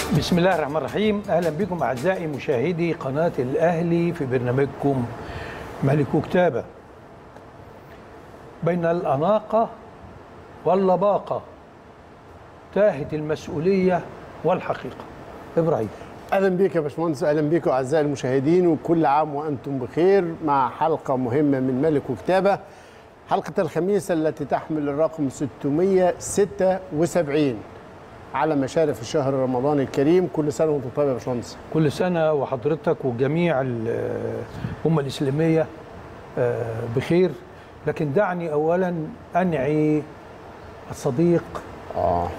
بسم الله الرحمن الرحيم اهلا بكم اعزائي مشاهدي قناه الاهلي في برنامجكم ملك كتابه بين الاناقه واللباقه تاهت المسؤوليه والحقيقه ابراهيم اهلا بيك يا باشمهندس اهلا بيكم اعزائي المشاهدين وكل عام وانتم بخير مع حلقه مهمه من ملك وكتابه حلقه الخميس التي تحمل الرقم 676 على مشارف الشهر رمضان الكريم كل سنه وانتم طيب يا باشمهندس كل سنه وحضرتك وجميع ال- الامه الاسلاميه آه، بخير لكن دعني اولا انعي الصديق اه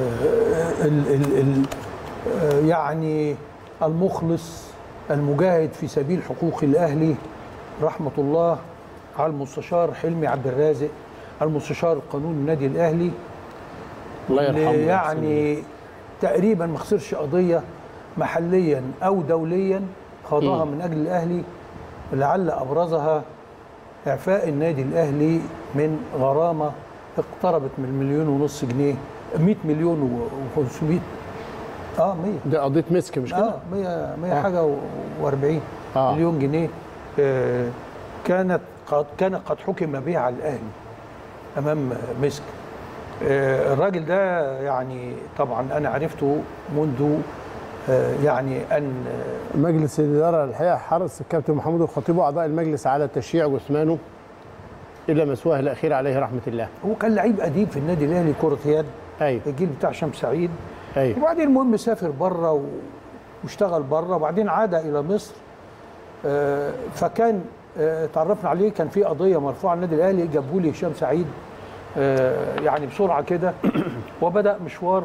ال ال ال آه، يعني المخلص المجاهد في سبيل حقوق الاهلي رحمه الله على المستشار حلمي عبد الرازق المستشار القانوني النادي الاهلي الله اللي يرحمه يعني تقريبا ما خسرش قضيه محليا او دوليا خاضها من اجل الاهلي لعل ابرزها اعفاء النادي الاهلي من غرامه اقتربت من مليون ونص جنيه 100 مليون و500 اه 100 ده قضيه مسك مش كده؟ اه 100 100 حاجه و40 آه. مليون جنيه آه كانت قد كان قد حكم بها على الاهلي امام مسك آه الراجل ده يعني طبعا انا عرفته منذ آه يعني ان مجلس الاداره الحقيقه حرص الكابتن محمود الخطيب واعضاء المجلس على تشييع جثمانه الى مثواه الاخير عليه رحمه الله هو كان لعيب قديم في النادي الاهلي كره يد ايوه الجيل بتاع شمس سعيد ايوه وبعدين المهم سافر بره و- واشتغل بره وبعدين عاد الى مصر آه، فكان آه، تعرفنا عليه كان في قضيه مرفوعه على النادي الاهلي جابوا لي هشام سعيد آه، يعني بسرعه كده وبدا مشوار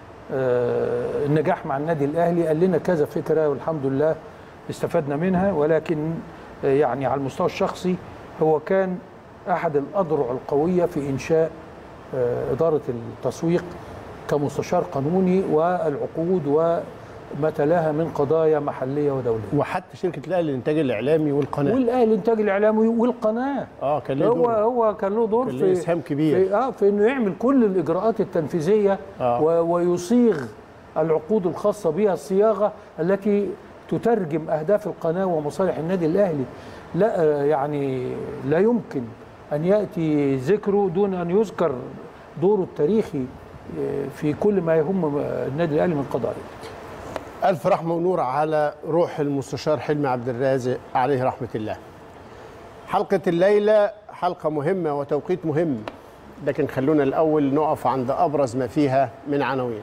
آه، النجاح مع النادي الاهلي قال لنا كذا فكره والحمد لله استفدنا منها ولكن آه، يعني على المستوى الشخصي هو كان احد الاذرع القويه في انشاء آه، اداره التسويق كمستشار قانوني والعقود وما تلاها من قضايا محليه ودوليه وحتى شركه الاهلي للانتاج الاعلامي والقناه والاهلي الانتاج الاعلامي والقناه اه كان له هو دور هو كان له دور كان له في إسهام كبير. في اه في انه يعمل كل الاجراءات التنفيذيه آه. و- ويصيغ العقود الخاصه بها الصياغه التي تترجم اهداف القناه ومصالح النادي الاهلي لا آه، يعني لا يمكن ان ياتي ذكره دون ان يذكر دوره التاريخي آه، في كل ما يهم آه، النادي الاهلي من قضايا ألف رحمة ونور على روح المستشار حلمي عبد الرازق عليه رحمة الله حلقة الليلة حلقة مهمة وتوقيت مهم لكن خلونا الأول نقف عند أبرز ما فيها من عناوين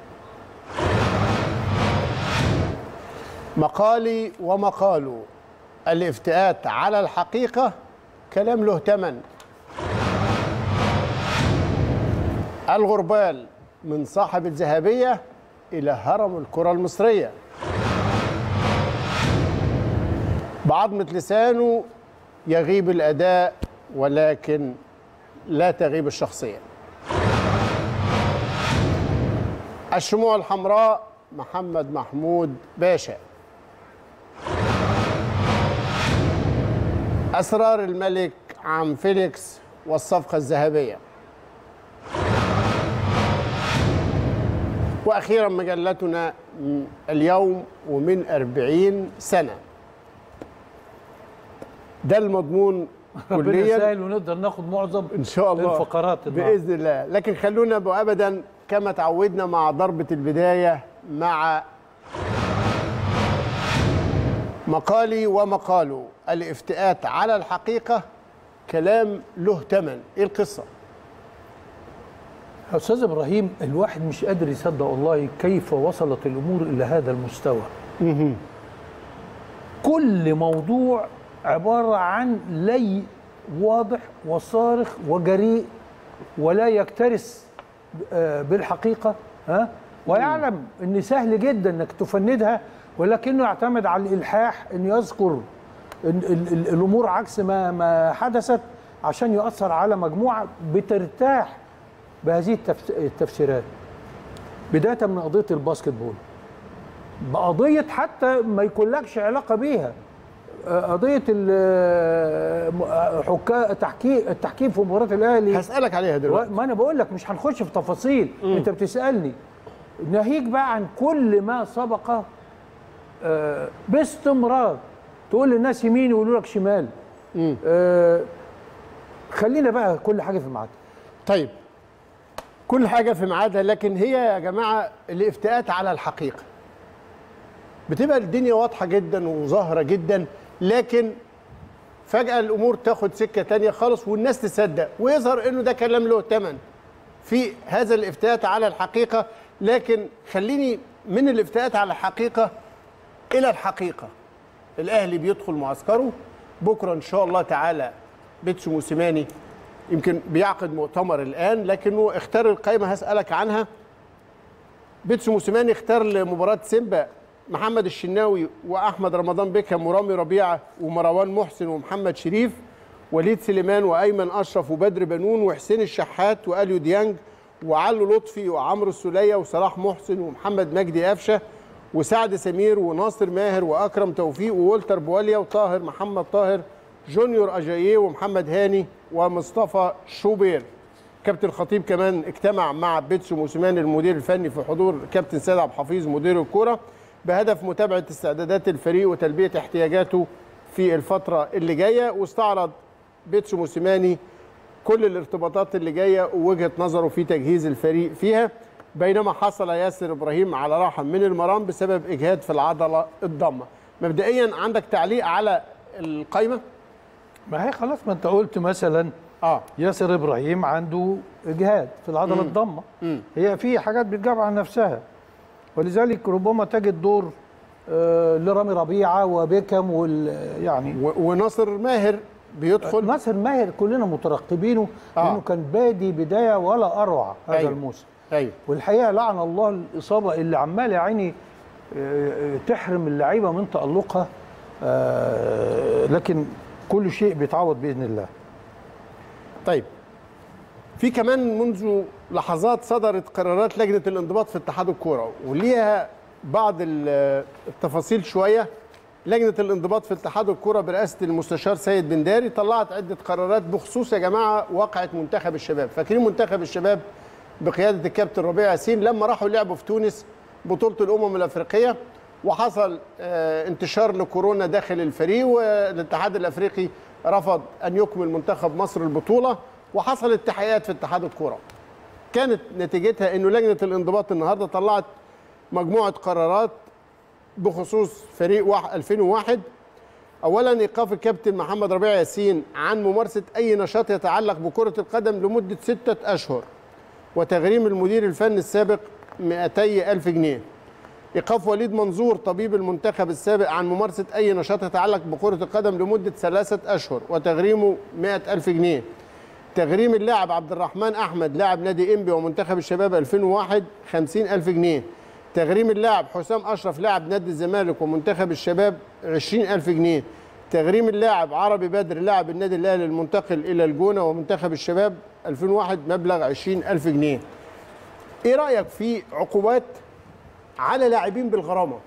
مقالي ومقاله الافتئات على الحقيقة كلام له تمن الغربال من صاحب الذهبية إلى هرم الكرة المصرية بعظمة لسانه يغيب الأداء ولكن لا تغيب الشخصية الشموع الحمراء محمد محمود باشا أسرار الملك عم فيليكس والصفقة الذهبية واخيرا مجلتنا م- اليوم ومن أربعين سنه ده المضمون ربنا كليا يسهل ونقدر ناخد معظم ان شاء الله الفقرات النهاردة. باذن الله لكن خلونا ابدا كما تعودنا مع ضربه البدايه مع مقالي ومقاله الافتئات على الحقيقه كلام له ثمن ايه القصه يا استاذ ابراهيم الواحد مش قادر يصدق والله كيف وصلت الامور الى هذا المستوى كل موضوع عباره عن لي واضح وصارخ وجريء ولا يكترث آه، بالحقيقه ها ويعلم ان سهل جدا انك تفندها ولكنه يعتمد على الالحاح ان يذكر ال- ال- ال- الامور عكس ما ما حدثت عشان يؤثر على مجموعه بترتاح بهذه التفس- التفسيرات بدايه من قضيه الباسكت بول بقضيه حتى ما يكونلكش علاقه بيها آه، قضيه حكام تحكيم التحكيم في مباراه الاهلي هسالك عليها و- دلوقتي ما انا بقول لك مش هنخش في تفاصيل انت بتسالني ناهيك بقى عن كل ما سبق آه، باستمرار تقول للناس يمين يقولوا لك شمال آه، خلينا بقى كل حاجه في ميعادها طيب كل حاجة في ميعادها لكن هي يا جماعة الافتاءات على الحقيقة بتبقى الدنيا واضحة جدا وظاهرة جدا لكن فجأة الأمور تاخد سكة تانية خالص والناس تصدق ويظهر إنه ده كلام له ثمن في هذا الافتاءات على الحقيقة لكن خليني من الافتاءات على الحقيقة إلى الحقيقة الأهلي بيدخل معسكره بكرة إن شاء الله تعالى بيتسو موسيماني يمكن بيعقد مؤتمر الآن لكنه اختار القائمة هسألك عنها بيتسو موسيماني اختار لمباراة سيمبا محمد الشناوي واحمد رمضان بيكهام ورامي ربيعه ومروان محسن ومحمد شريف وليد سليمان وايمن اشرف وبدر بنون وحسين الشحات واليو ديانج وعلو لطفي وعمرو السوليه وصلاح محسن ومحمد مجدي قفشه وسعد سمير وناصر ماهر واكرم توفيق وولتر بواليا وطاهر محمد طاهر جونيور اجاييه ومحمد هاني ومصطفى شوبير كابتن الخطيب كمان اجتمع مع بيتسو موسيماني المدير الفني في حضور كابتن سيد عبد الحفيظ مدير الكوره بهدف متابعه استعدادات الفريق وتلبيه احتياجاته في الفتره اللي جايه واستعرض بيتسو موسيماني كل الارتباطات اللي جايه ووجهه نظره في تجهيز الفريق فيها بينما حصل ياسر ابراهيم على راحه من المرام بسبب اجهاد في العضله الضمه مبدئيا عندك تعليق على القائمه ما هي خلاص ما انت قلت مثلا اه ياسر ابراهيم عنده اجهاد في العضله الضمه هي في حاجات بتجاب عن نفسها ولذلك ربما تجد دور آه، لرامي ربيعه وبيكم وال يعني و- وناصر ماهر بيدخل ناصر ماهر كلنا مترقبينه آه. لانه كان بادي بدايه ولا اروع هذا أيوة. الموسم ايوه والحقيقه لعن الله الاصابه اللي عماله يا عيني آه، آه، تحرم اللعيبه من تالقها آه، لكن كل شيء بيتعوض باذن الله طيب في كمان منذ لحظات صدرت قرارات لجنه الانضباط في اتحاد الكوره وليها بعض ال- التفاصيل شويه لجنه الانضباط في اتحاد الكوره برئاسه المستشار سيد بن داري طلعت عده قرارات بخصوص يا جماعه واقعه منتخب الشباب فاكرين منتخب الشباب بقياده الكابتن ربيع ياسين لما راحوا لعبوا في تونس بطوله الامم الافريقيه وحصل آه، انتشار لكورونا داخل الفريق والاتحاد الافريقي رفض ان يكمل منتخب مصر البطوله وحصلت تحقيقات في اتحاد الكوره كانت نتيجتها انه لجنه الانضباط النهارده طلعت مجموعه قرارات بخصوص فريق واحد 2001 اولا ايقاف الكابتن محمد ربيع ياسين عن ممارسه اي نشاط يتعلق بكره القدم لمده سته اشهر وتغريم المدير الفني السابق 200 ألف جنيه إيقاف وليد منظور طبيب المنتخب السابق عن ممارسة أي نشاط يتعلق بكرة القدم لمدة ثلاثة أشهر وتغريمه 100 ألف جنيه تغريم اللاعب عبد الرحمن أحمد لاعب نادي إنبي ومنتخب الشباب 2001 50 ألف جنيه تغريم اللاعب حسام أشرف لاعب نادي الزمالك ومنتخب الشباب 20 ألف جنيه تغريم اللاعب عربي بدر لاعب النادي الأهلي المنتقل إلى الجونة ومنتخب الشباب 2001 مبلغ 20 ألف جنيه إيه رأيك في عقوبات على لاعبين بالغرامة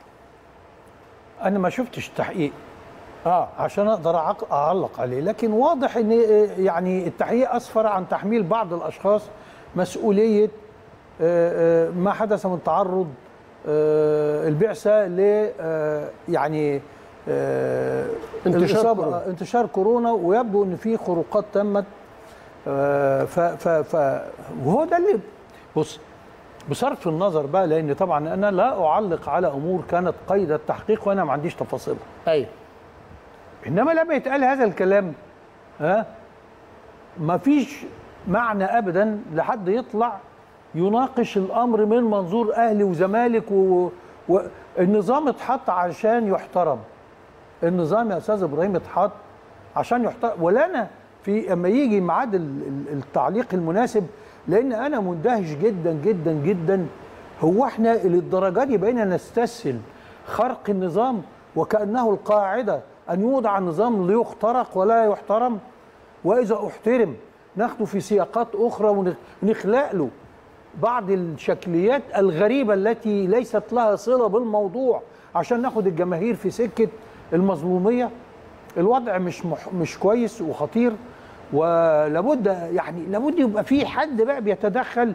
انا ما شفتش تحقيق اه عشان اقدر أعق- اعلق عليه لكن واضح ان يعني التحقيق اسفر عن تحميل بعض الاشخاص مسؤوليه آه، آه، ما حدث من تعرض آه، البعثه ل آه، يعني آه، انتشار الإصابة- كورونا. انتشار كورونا ويبدو ان في خروقات تمت آه، ف ف ف وهو ده اللي بص بصرف النظر بقى لان طبعا انا لا اعلق على امور كانت قيد التحقيق وانا ما عنديش تفاصيلها ايوه انما لما يتقال هذا الكلام ها ما فيش معنى ابدا لحد يطلع يناقش الامر من منظور اهلي وزمالك و... والنظام اتحط عشان يحترم النظام يا استاذ ابراهيم اتحط عشان يحترم ولا انا في اما يجي ميعاد ال- ال- التعليق المناسب لان انا مندهش جدا جدا جدا هو احنا للدرجه دي بقينا نستسهل خرق النظام وكانه القاعده ان يوضع النظام ليخترق ولا يحترم واذا احترم ناخده في سياقات اخرى ونخلق له بعض الشكليات الغريبه التي ليست لها صله بالموضوع عشان ناخد الجماهير في سكه المظلوميه الوضع مش مح مش كويس وخطير ولابد يعني لابد يبقى في حد بقى بيتدخل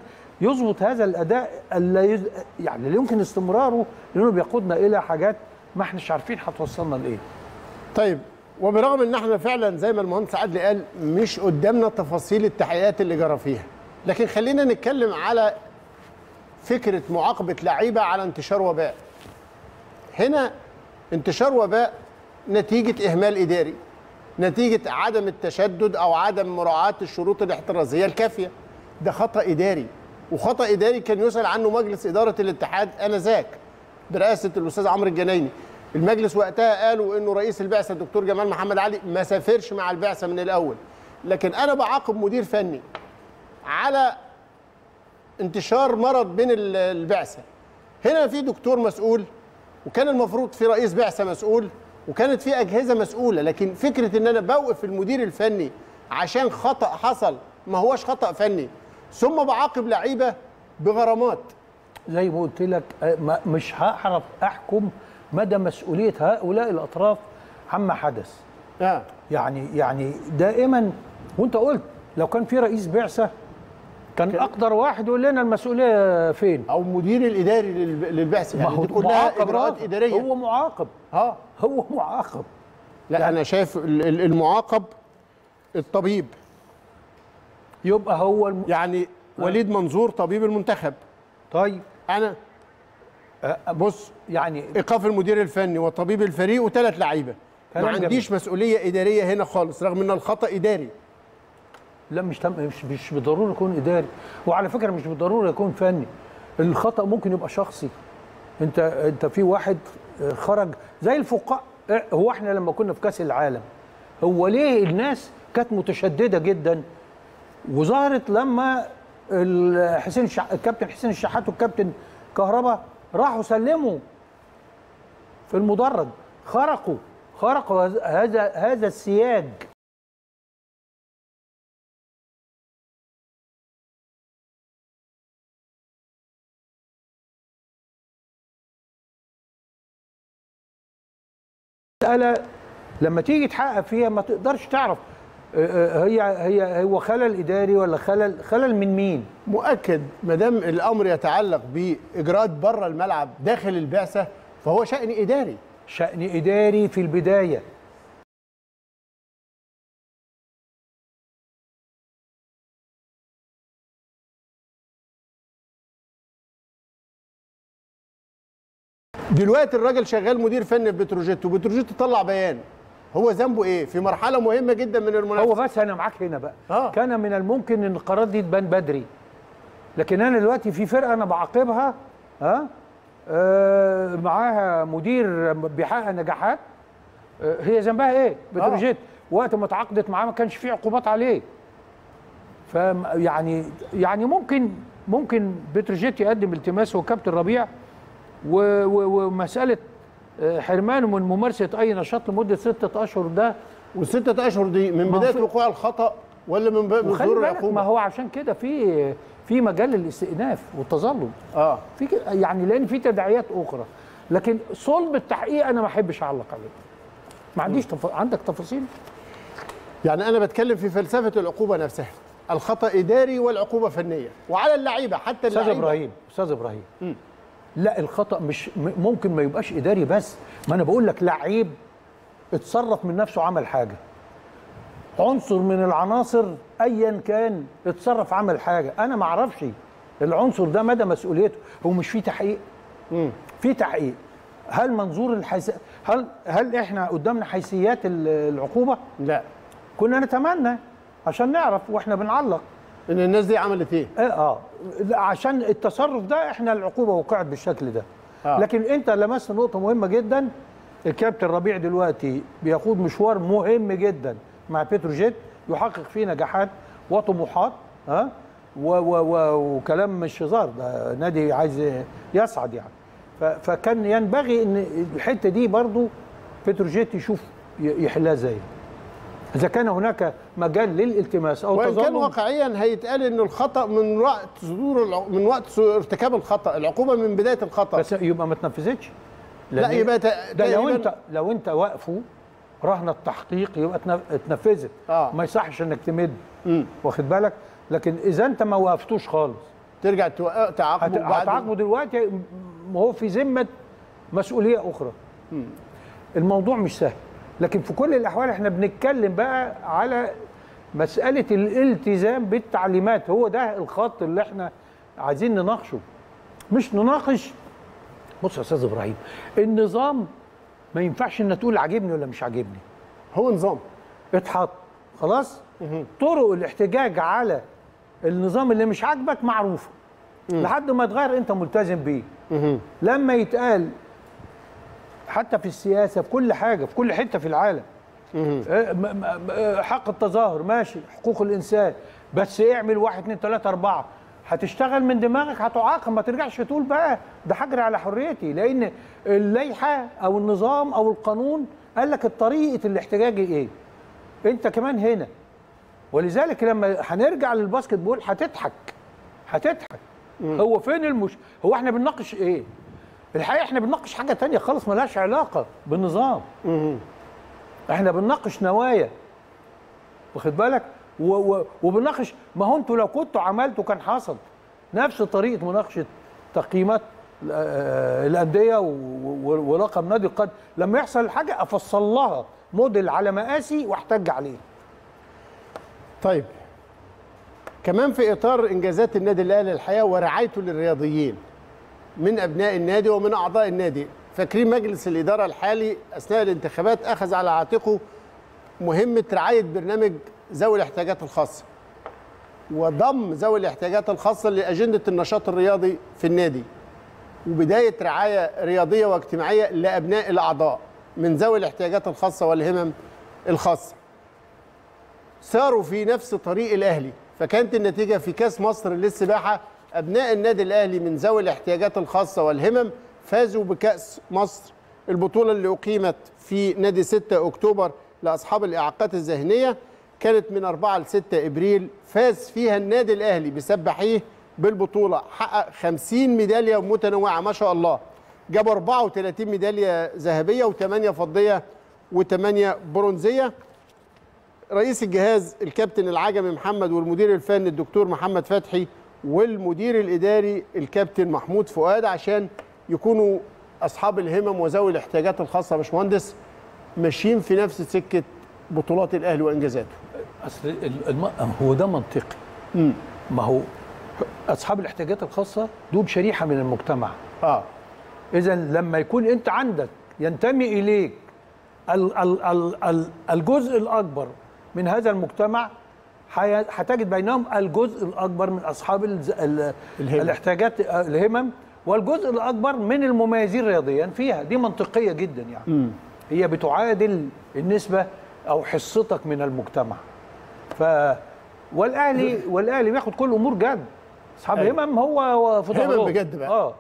يظبط هذا الاداء اللي يز... يعني اللي يمكن استمراره لانه بيقودنا الى حاجات ما احناش عارفين هتوصلنا لايه طيب وبرغم ان احنا فعلا زي ما المهندس عدلي قال مش قدامنا تفاصيل التحقيقات اللي جرى فيها لكن خلينا نتكلم على فكره معاقبه لعيبه على انتشار وباء هنا انتشار وباء نتيجه اهمال اداري نتيجه عدم التشدد او عدم مراعاه الشروط الاحترازيه الكافيه ده خطا اداري وخطا اداري كان يسال عنه مجلس اداره الاتحاد انذاك برئاسه الاستاذ عمرو الجنايني المجلس وقتها قالوا انه رئيس البعثه الدكتور جمال محمد علي ما سافرش مع البعثه من الاول لكن انا بعاقب مدير فني على انتشار مرض بين ال- البعثه هنا في دكتور مسؤول وكان المفروض في رئيس بعثه مسؤول وكانت في اجهزه مسؤوله لكن فكره ان انا بوقف المدير الفني عشان خطا حصل ما هوش خطا فني ثم بعاقب لعيبه بغرامات زي ما قلت لك آه، ما- مش هعرف احكم مدى مسؤوليه هؤلاء الاطراف عما حدث اه يعني يعني دائما وانت قلت لو كان في رئيس بعثه كان اقدر واحد يقول لنا المسؤوليه فين او مدير الاداري للب- للبعثه ما يعني هو دي كلها معاقب اجراءات برضه. اداريه هو معاقب اه هو معاقب لا انا شايف ال- ال- المعاقب الطبيب يبقى هو الم... يعني وليد منظور طبيب المنتخب طيب انا بص يعني ايقاف المدير الفني وطبيب الفريق وثلاث لعيبه ما كلام جميل. عنديش مسؤوليه اداريه هنا خالص رغم ان الخطا اداري لا مش تم مش مش بالضروره يكون اداري وعلى فكره مش بالضروره يكون فني الخطا ممكن يبقى شخصي انت انت في واحد آه، خرج زي الفقاء آه، هو احنا لما كنا في كاس العالم هو ليه الناس كانت متشدده جدا وظهرت لما ال- حسين الشح... الكابتن حسين الشحات والكابتن كهربا راحوا سلموا في المدرج خرقوا خرقوا هذا- هذا هذا السياج مسألة لما تيجي تحقق فيها ما تقدرش تعرف آه، آه، هي هي هو خلل اداري ولا خلل خلل من مين؟ مؤكد ما دام الامر يتعلق باجراءات بره الملعب داخل البعثه فهو شان اداري شأن اداري في البدايه دلوقتي الراجل شغال مدير فني في بتروجيت وبتروجيت طلع بيان هو ذنبه ايه في مرحله مهمه جدا من المنافسه هو بس انا معاك هنا بقى آه. كان من الممكن ان القرارات دي تبان بدري لكن انا دلوقتي في فرقه انا بعاقبها ها آه معاها مدير بيحقق نجاحات آه هي ذنبها ايه؟ بتروجيت وقت ما اتعاقدت معاه ما كانش في عقوبات عليه ف يعني يعني ممكن ممكن بتروجيت يقدم التماس هو كابتن ربيع و- و- ومساله آه، حرمانه من ممارسه اي نشاط لمده سته اشهر ده والستة اشهر دي من ما بدايه في- وقوع الخطا ولا من ب- من وخلي ظهور بالك العقوبه ما هو عشان كده في في مجال للاستئناف والتظلم اه في كده- يعني لان في تداعيات اخرى لكن صلب التحقيق انا ما احبش اعلق عليه ما عنديش تف... عندك تفاصيل يعني انا بتكلم في فلسفه العقوبه نفسها الخطا اداري والعقوبه فنيه وعلى اللعيبه حتى استاذ اللعيبه ابراهيم استاذ ابراهيم لا الخطا مش م- ممكن ما يبقاش اداري بس ما انا بقول لك لعيب اتصرف من نفسه عمل حاجه عنصر من العناصر ايا كان اتصرف عمل حاجه انا ما اعرفش العنصر ده مدى مسؤوليته هو مش في تحقيق في تحقيق هل منظور الحيث هل هل احنا قدامنا حيثيات ال- العقوبه لا كنا نتمنى عشان نعرف واحنا بنعلق ان الناس دي عملت ايه اه اه لا، عشان التصرف ده احنا العقوبه وقعت بالشكل ده آه. آه. لكن انت لمست نقطه مهمه جدا الكابتن ربيع دلوقتي بيخوض مشوار مهم جدا مع بتروجيت يحقق فيه نجاحات وطموحات ها و و و وكلام مش هزار ده نادي عايز يصعد يعني ف فكان ينبغي ان الحته دي برضو بتروجيت يشوف ي- يحلها ازاي اذا كان هناك مجال للالتماس او وان كان تظلم واقعيا هيتقال ان الخطا من وقت صدور الع... من وقت ص- ارتكاب الخطا العقوبه من بدايه الخطا بس يبقى ما اتنفذتش لا لأن- يبقى ت- ده لو تقريباً- انت لو انت واقفه رهن التحقيق يبقى اتنف- اتنفذت آه. ما يصحش انك تمد مم. واخد بالك لكن اذا انت ما وقفتوش خالص ترجع توق- تعاقبه هت- بعد هتعاقبه دلوقتي ما هو في ذمه مسؤوليه اخرى الموضوع مش سهل لكن في كل الاحوال احنا بنتكلم بقى على مساله الالتزام بالتعليمات هو ده الخط اللي احنا عايزين نناقشه مش نناقش بص يا استاذ ابراهيم النظام ما ينفعش ان تقول عاجبني ولا مش عاجبني هو نظام اتحط خلاص طرق الاحتجاج على النظام اللي مش عاجبك معروفه لحد ما يتغير انت ملتزم بيه لما يتقال حتى في السياسه في كل حاجه في كل حته في العالم آه، م- م- آه، حق التظاهر ماشي حقوق الانسان بس اعمل واحد اتنين تلاته اربعه هتشتغل من دماغك هتعاقب ما ترجعش تقول بقى ده حجر على حريتي لان اللائحه او النظام او القانون قال لك طريقه الاحتجاج ايه انت كمان هنا ولذلك لما هنرجع للباسكت بول هتضحك هتضحك هو فين المش هو احنا بنناقش ايه الحقيقه احنا بنناقش حاجه تانية خالص ملهاش علاقه بالنظام احنا بنناقش نوايا واخد بالك و و وبنناقش ما هو انتوا لو كنتوا عملتوا كان حصل نفس طريقه مناقشه تقييمات آه، الانديه و- و- ورقم نادي القدم لما يحصل حاجه افصل لها موديل على مقاسي واحتج عليه طيب كمان في اطار انجازات النادي الاهلي الحقيقه ورعايته للرياضيين من ابناء النادي ومن اعضاء النادي فاكرين مجلس الاداره الحالي اثناء الانتخابات اخذ على عاتقه مهمه رعايه برنامج ذوي الاحتياجات الخاصه وضم ذوي الاحتياجات الخاصه لاجنده النشاط الرياضي في النادي وبدايه رعايه رياضيه واجتماعيه لابناء الاعضاء من ذوي الاحتياجات الخاصه والهمم الخاصه ساروا في نفس طريق الاهلي فكانت النتيجه في كاس مصر للسباحه ابناء النادي الاهلي من ذوي الاحتياجات الخاصه والهمم فازوا بكاس مصر البطوله اللي اقيمت في نادي 6 اكتوبر لاصحاب الاعاقات الذهنيه كانت من 4 ل 6 ابريل فاز فيها النادي الاهلي بسباحيه بالبطوله حقق 50 ميداليه متنوعه ما شاء الله جابوا 34 ميداليه ذهبيه و8 فضيه و8 برونزيه رئيس الجهاز الكابتن العجمي محمد والمدير الفني الدكتور محمد فتحي والمدير الاداري الكابتن محمود فؤاد عشان يكونوا اصحاب الهمم وذوي الاحتياجات الخاصه يا باشمهندس ماشيين في نفس سكه بطولات الاهلي وانجازاته اصل ال- الم... هو ده منطقي ما هو اصحاب الاحتياجات الخاصه دول شريحه من المجتمع اه اذا لما يكون انت عندك ينتمي اليك ال ال ال ال الجزء الاكبر من هذا المجتمع هي- هتجد بينهم الجزء الاكبر من اصحاب الز- ال- الهمم. الاحتياجات الهمم والجزء الاكبر من المميزين رياضيا فيها دي منطقيه جدا يعني هي بتعادل النسبه او حصتك من المجتمع ف والاهلي والاهلي بياخد كل الامور جد اصحاب أيوة. همم هو هو في همم ظهرهم. بجد بقى. اه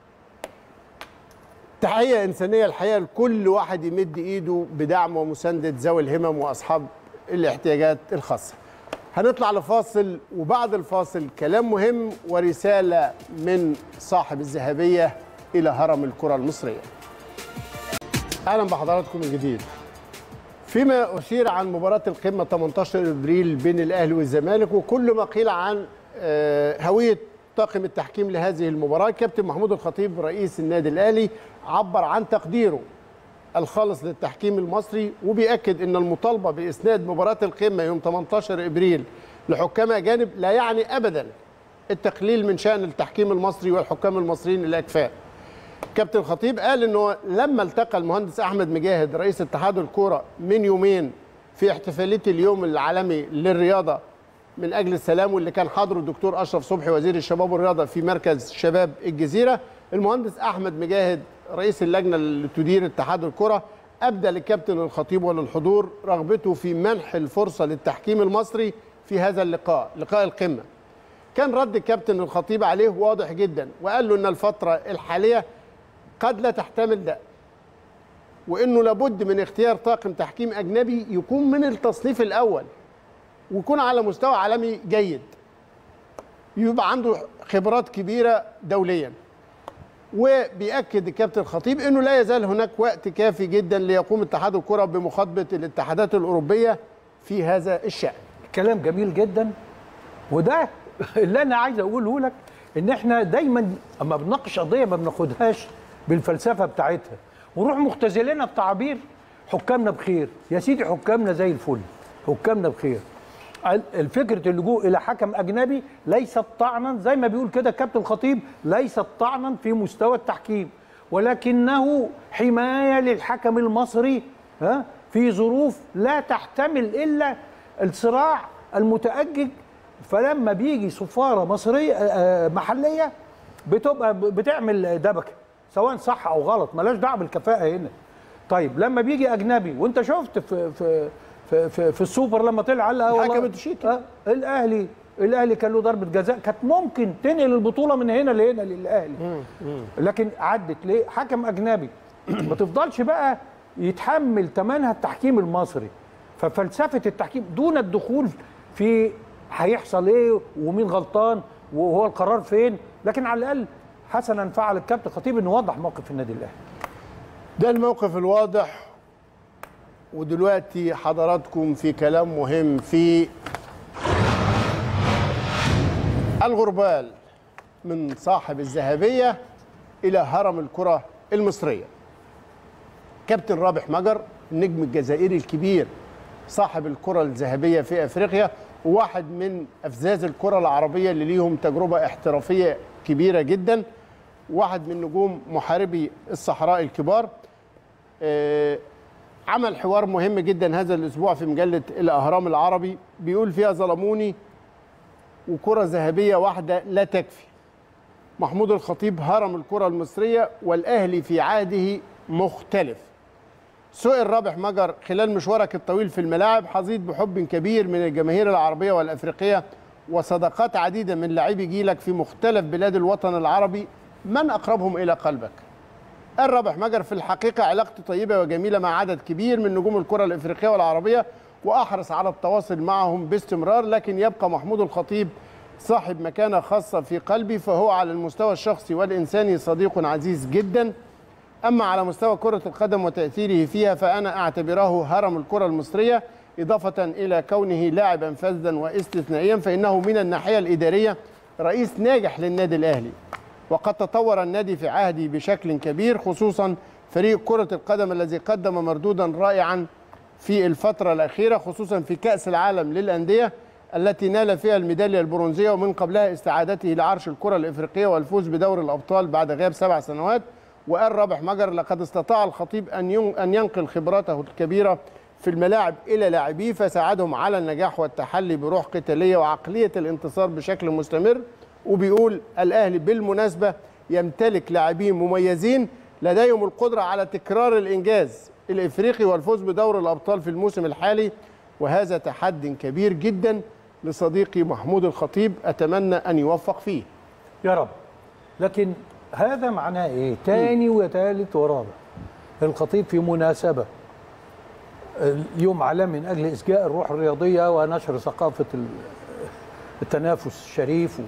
تحيه انسانيه الحقيقه لكل واحد يمد ايده بدعم ومسانده ذوي الهمم واصحاب الاحتياجات الخاصه. هنطلع لفاصل وبعد الفاصل كلام مهم ورساله من صاحب الذهبيه الى هرم الكره المصريه. اهلا بحضراتكم من جديد. فيما أثير عن مباراة القمة 18 إبريل بين الأهلي والزمالك وكل ما قيل عن آه، هوية طاقم التحكيم لهذه المباراة كابتن محمود الخطيب رئيس النادي الأهلي عبر عن تقديره الخالص للتحكيم المصري وبيأكد أن المطالبة بإسناد مباراة القمة يوم 18 إبريل لحكام أجانب لا يعني أبدا التقليل من شأن التحكيم المصري والحكام المصريين الأكفاء كابتن خطيب قال انه لما التقى المهندس احمد مجاهد رئيس اتحاد الكوره من يومين في احتفاليه اليوم العالمي للرياضه من اجل السلام واللي كان حاضره الدكتور اشرف صبحي وزير الشباب والرياضه في مركز شباب الجزيره المهندس احمد مجاهد رئيس اللجنه اللي تدير اتحاد الكره ابدى للكابتن الخطيب وللحضور رغبته في منح الفرصه للتحكيم المصري في هذا اللقاء لقاء القمه كان رد الكابتن الخطيب عليه واضح جدا وقال له ان الفتره الحاليه قد لا تحتمل ده وانه لابد من اختيار طاقم تحكيم اجنبي يكون من التصنيف الاول ويكون على مستوى عالمي جيد يبقى عنده خبرات كبيره دوليا وبيأكد الكابتن الخطيب انه لا يزال هناك وقت كافي جدا ليقوم اتحاد الكره بمخاطبه الاتحادات الاوروبيه في هذا الشأن كلام جميل جدا وده اللي انا عايز اقوله لك ان احنا دايما اما بنناقش قضيه ما بناخدهاش بالفلسفه بتاعتها ونروح مختزلينها بتعابير حكامنا بخير يا سيدي حكامنا زي الفل حكامنا بخير ال- الفكرة اللجوء إلى حكم أجنبي ليست طعنا زي ما بيقول كده الكابتن الخطيب ليست طعنا في مستوى التحكيم ولكنه حماية للحكم المصري ها في ظروف لا تحتمل إلا الصراع المتأجج فلما بيجي سفارة مصرية آه، آه، محلية بتبقى ب- بتعمل دبكة سواء صح أو غلط ملاش دعوة بالكفاءة هنا طيب لما بيجي أجنبي وأنت شفت في في في, في, في السوبر لما طلع قال اه والله- الحكم التشيكي. آه الاهلي الاهلي كان له ضربه جزاء كانت ممكن تنقل البطوله من هنا لهنا للاهلي لكن عدت ليه حكم اجنبي ما تفضلش بقى يتحمل ثمنها التحكيم المصري ففلسفه التحكيم دون الدخول في هيحصل ايه ومين غلطان وهو القرار فين لكن على الاقل حسنا فعل الكابتن خطيب انه وضح موقف النادي الاهلي ده الموقف الواضح ودلوقتي حضراتكم في كلام مهم في الغربال من صاحب الذهبية إلى هرم الكرة المصرية كابتن رابح مجر النجم الجزائري الكبير صاحب الكرة الذهبية في أفريقيا وواحد من أفزاز الكرة العربية اللي ليهم تجربة احترافية كبيرة جدا واحد من نجوم محاربي الصحراء الكبار آه، عمل حوار مهم جدا هذا الاسبوع في مجله الاهرام العربي بيقول فيها ظلموني وكره ذهبيه واحده لا تكفي محمود الخطيب هرم الكره المصريه والاهلي في عهده مختلف سئل رابح مجر خلال مشوارك الطويل في الملاعب حظيت بحب كبير من الجماهير العربيه والافريقيه وصداقات عديده من لاعبي جيلك في مختلف بلاد الوطن العربي من اقربهم الى قلبك الرابح مجر في الحقيقة علاقته طيبة وجميلة مع عدد كبير من نجوم الكرة الإفريقية والعربية وأحرص على التواصل معهم باستمرار لكن يبقى محمود الخطيب صاحب مكانة خاصة في قلبي فهو على المستوى الشخصي والإنساني صديق عزيز جدا أما على مستوى كرة القدم وتأثيره فيها فأنا أعتبره هرم الكرة المصرية إضافة إلى كونه لاعبا فذا واستثنائيا فإنه من الناحية الإدارية رئيس ناجح للنادي الأهلي وقد تطور النادي في عهدي بشكل كبير خصوصا فريق كرة القدم الذي قدم مردودا رائعا في الفترة الأخيرة خصوصا في كأس العالم للأندية التي نال فيها الميدالية البرونزية ومن قبلها استعادته لعرش الكرة الإفريقية والفوز بدور الأبطال بعد غياب سبع سنوات وقال رابح مجر لقد استطاع الخطيب أن ين- أن ينقل خبراته الكبيرة في الملاعب إلى لاعبيه فساعدهم على النجاح والتحلي بروح قتالية وعقلية الانتصار بشكل مستمر وبيقول الأهلي بالمناسبة يمتلك لاعبين مميزين لديهم القدرة على تكرار الإنجاز الإفريقي والفوز بدور الأبطال في الموسم الحالي وهذا تحد كبير جدا لصديقي محمود الخطيب أتمنى أن يوفق فيه يا رب لكن هذا معناه ايه تاني وثالث ورابع الخطيب في مناسبه اليوم عالمي من اجل اسجاء الروح الرياضيه ونشر ثقافه ال- التنافس الشريف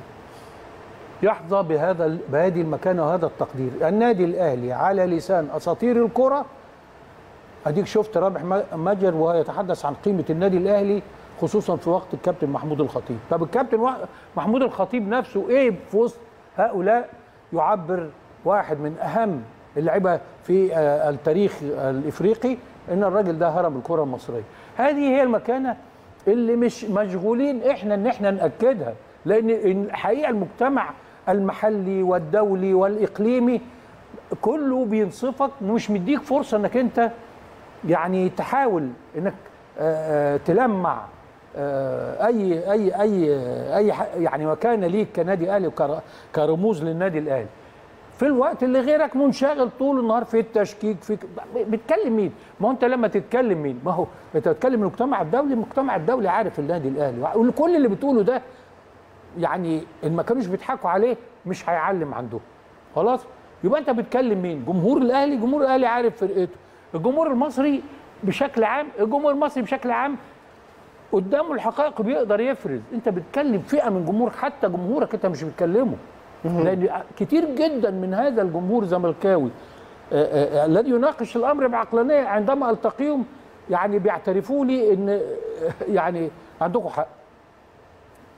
يحظى بهذا بهذه المكانه وهذا التقدير النادي الاهلي على لسان اساطير الكره اديك شفت رابح م- مجر وهو يتحدث عن قيمه النادي الاهلي خصوصا في وقت الكابتن محمود الخطيب طب الكابتن وا- محمود الخطيب نفسه ايه في وسط هؤلاء يعبر واحد من اهم اللعيبه في آه، التاريخ الافريقي ان الراجل ده هرم الكره المصريه هذه هي المكانه اللي مش مشغولين احنا ان احنا ناكدها لان الحقيقه المجتمع المحلي والدولي والاقليمي كله بينصفك ومش مديك فرصه انك انت يعني تحاول انك آه، آه، تلمع آه، اي اي اي اي ح- يعني مكانه ليك كنادي اهلي وكر- كرموز للنادي الاهلي في الوقت اللي غيرك منشغل طول النهار في التشكيك في بتكلم مين؟ ما هو انت لما تتكلم مين؟ ما هو انت بتتكلم المجتمع الدولي المجتمع الدولي عارف النادي الاهلي وكل اللي بتقوله ده يعني ان ما كانوش بيضحكوا عليه مش هيعلم عندهم خلاص يبقى انت بتكلم مين جمهور الاهلي جمهور الاهلي عارف فرقته الجمهور المصري بشكل عام الجمهور المصري بشكل عام قدامه الحقائق بيقدر يفرز انت بتكلم فئه من جمهور حتى جمهورك انت مش بتكلمه لان كتير جدا من هذا الجمهور زملكاوي آه، آه، آه، الذي يناقش الامر بعقلانيه عندما التقيهم يعني بيعترفوا لي ان آه، يعني عندكم حق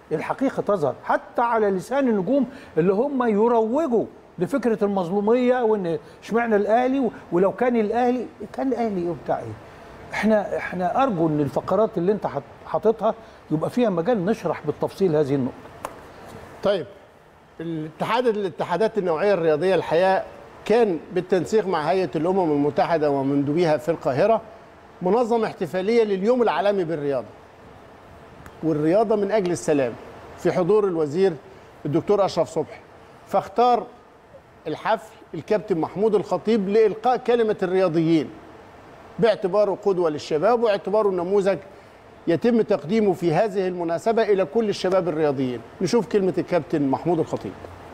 الحقيقه تظهر حتى على لسان النجوم اللي هم يروجوا لفكره المظلوميه وان اشمعنى الاهلي و- ولو كان الاهلي كان الاهلي ايه وبتاع ايه احنا احنا ارجو ان الفقرات اللي انت حاط- حاططها يبقى فيها مجال نشرح بالتفصيل هذه النقطه طيب الاتحاد الاتحادات النوعيه الرياضيه الحقيقه كان بالتنسيق مع هيئه الامم المتحده ومندوبيها في القاهره منظم احتفاليه لليوم العالمي بالرياضه والرياضه من اجل السلام في حضور الوزير الدكتور اشرف صبحي فاختار الحفل الكابتن محمود الخطيب لالقاء كلمه الرياضيين باعتباره قدوه للشباب واعتباره نموذج يتم تقديمه في هذه المناسبة إلى كل الشباب الرياضيين نشوف كلمة الكابتن محمود الخطيب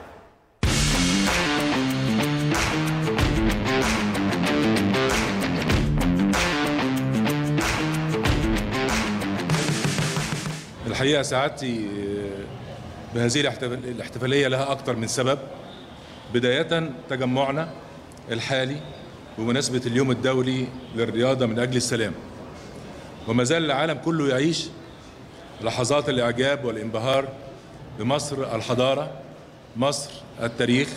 الحقيقه سعادتي آه، بهذه الاحتفال- الاحتفاليه لها اكثر من سبب بدايه تجمعنا الحالي بمناسبه اليوم الدولي للرياضه من اجل السلام وما زال العالم كله يعيش لحظات الاعجاب والانبهار بمصر الحضاره مصر التاريخ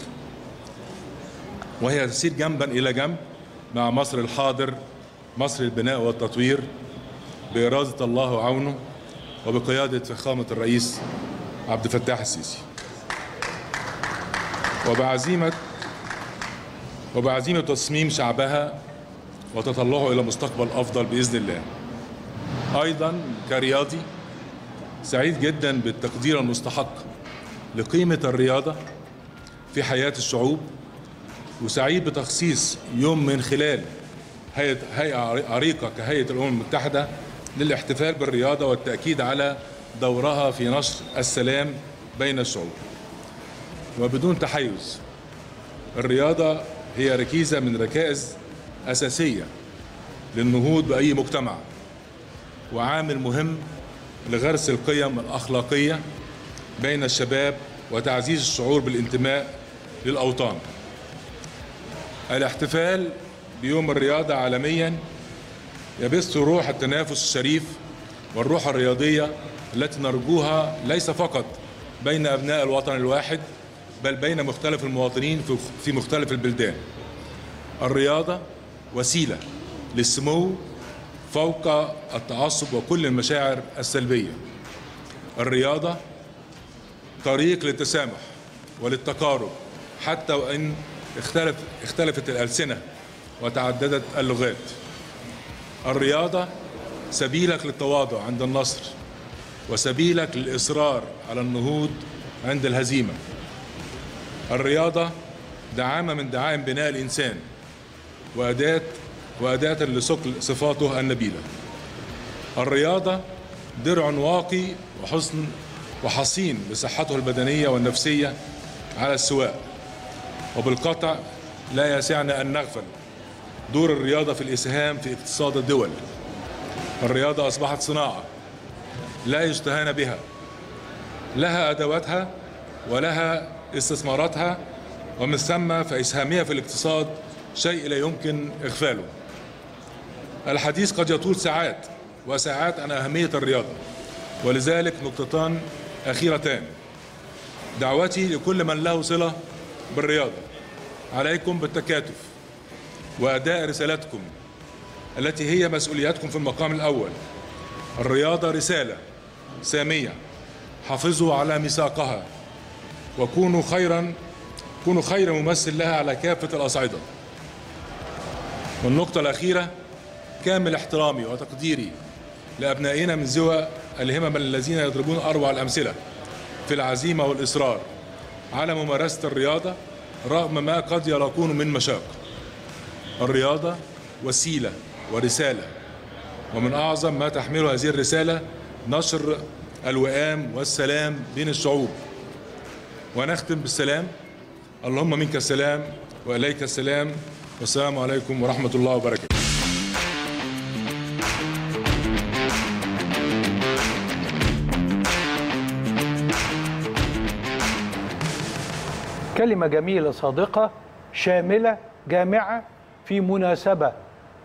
وهي تسير جنبا الى جنب مع مصر الحاضر مصر البناء والتطوير باراده الله وعونه وبقيادة فخامة الرئيس عبد الفتاح السيسي وبعزيمة وبعزيمة تصميم شعبها وتطلعه إلى مستقبل أفضل بإذن الله أيضا كرياضي سعيد جدا بالتقدير المستحق لقيمة الرياضة في حياة الشعوب وسعيد بتخصيص يوم من خلال هيئة هيئة عريقة كهيئة الأمم المتحدة للاحتفال بالرياضة والتأكيد على دورها في نشر السلام بين الشعوب وبدون تحيز الرياضة هي ركيزة من ركائز أساسية للنهوض بأي مجتمع وعامل مهم لغرس القيم الأخلاقية بين الشباب وتعزيز الشعور بالانتماء للأوطان الاحتفال بيوم الرياضة عالميا يبث روح التنافس الشريف والروح الرياضية التي نرجوها ليس فقط بين أبناء الوطن الواحد بل بين مختلف المواطنين في- في مختلف البلدان الرياضة وسيلة للسمو فوق التعصب وكل المشاعر السلبية الرياضة طريق للتسامح وللتقارب حتى وإن اختلف اختلفت الألسنة وتعددت اللغات الرياضة سبيلك للتواضع عند النصر وسبيلك للإصرار على النهوض عند الهزيمة الرياضة دعامة من دعائم بناء الإنسان وأداة وأداة لصقل صفاته النبيلة الرياضة درع واقي وحسن وحصين لصحته البدنية والنفسية على السواء وبالقطع لا يسعنا أن نغفل دور الرياضة في الإسهام في اقتصاد الدول الرياضة أصبحت صناعة لا يستهان بها لها أدواتها ولها استثماراتها ومن ثم فإسهامها في الاقتصاد شيء لا يمكن إغفاله الحديث قد يطول ساعات وساعات عن أهمية الرياضة ولذلك نقطتان أخيرتان دعوتي لكل من له صلة بالرياضة عليكم بالتكاتف وأداء رسالتكم التي هي مسؤولياتكم في المقام الأول الرياضة رسالة سامية حافظوا على ميثاقها وكونوا خيرا كونوا خير ممثل لها على كافة الأصعدة والنقطة الأخيرة كامل احترامي وتقديري لأبنائنا من ذوى الهمم الذين يضربون أروع الأمثلة في العزيمة والإصرار على ممارسة الرياضة رغم ما قد يلاقون من مشاق الرياضة وسيلة ورسالة ومن أعظم ما تحمله هذه الرسالة نشر الوئام والسلام بين الشعوب ونختم بالسلام اللهم منك السلام وإليك السلام والسلام عليكم ورحمة الله وبركاته كلمة جميلة صادقة شاملة جامعة في مناسبة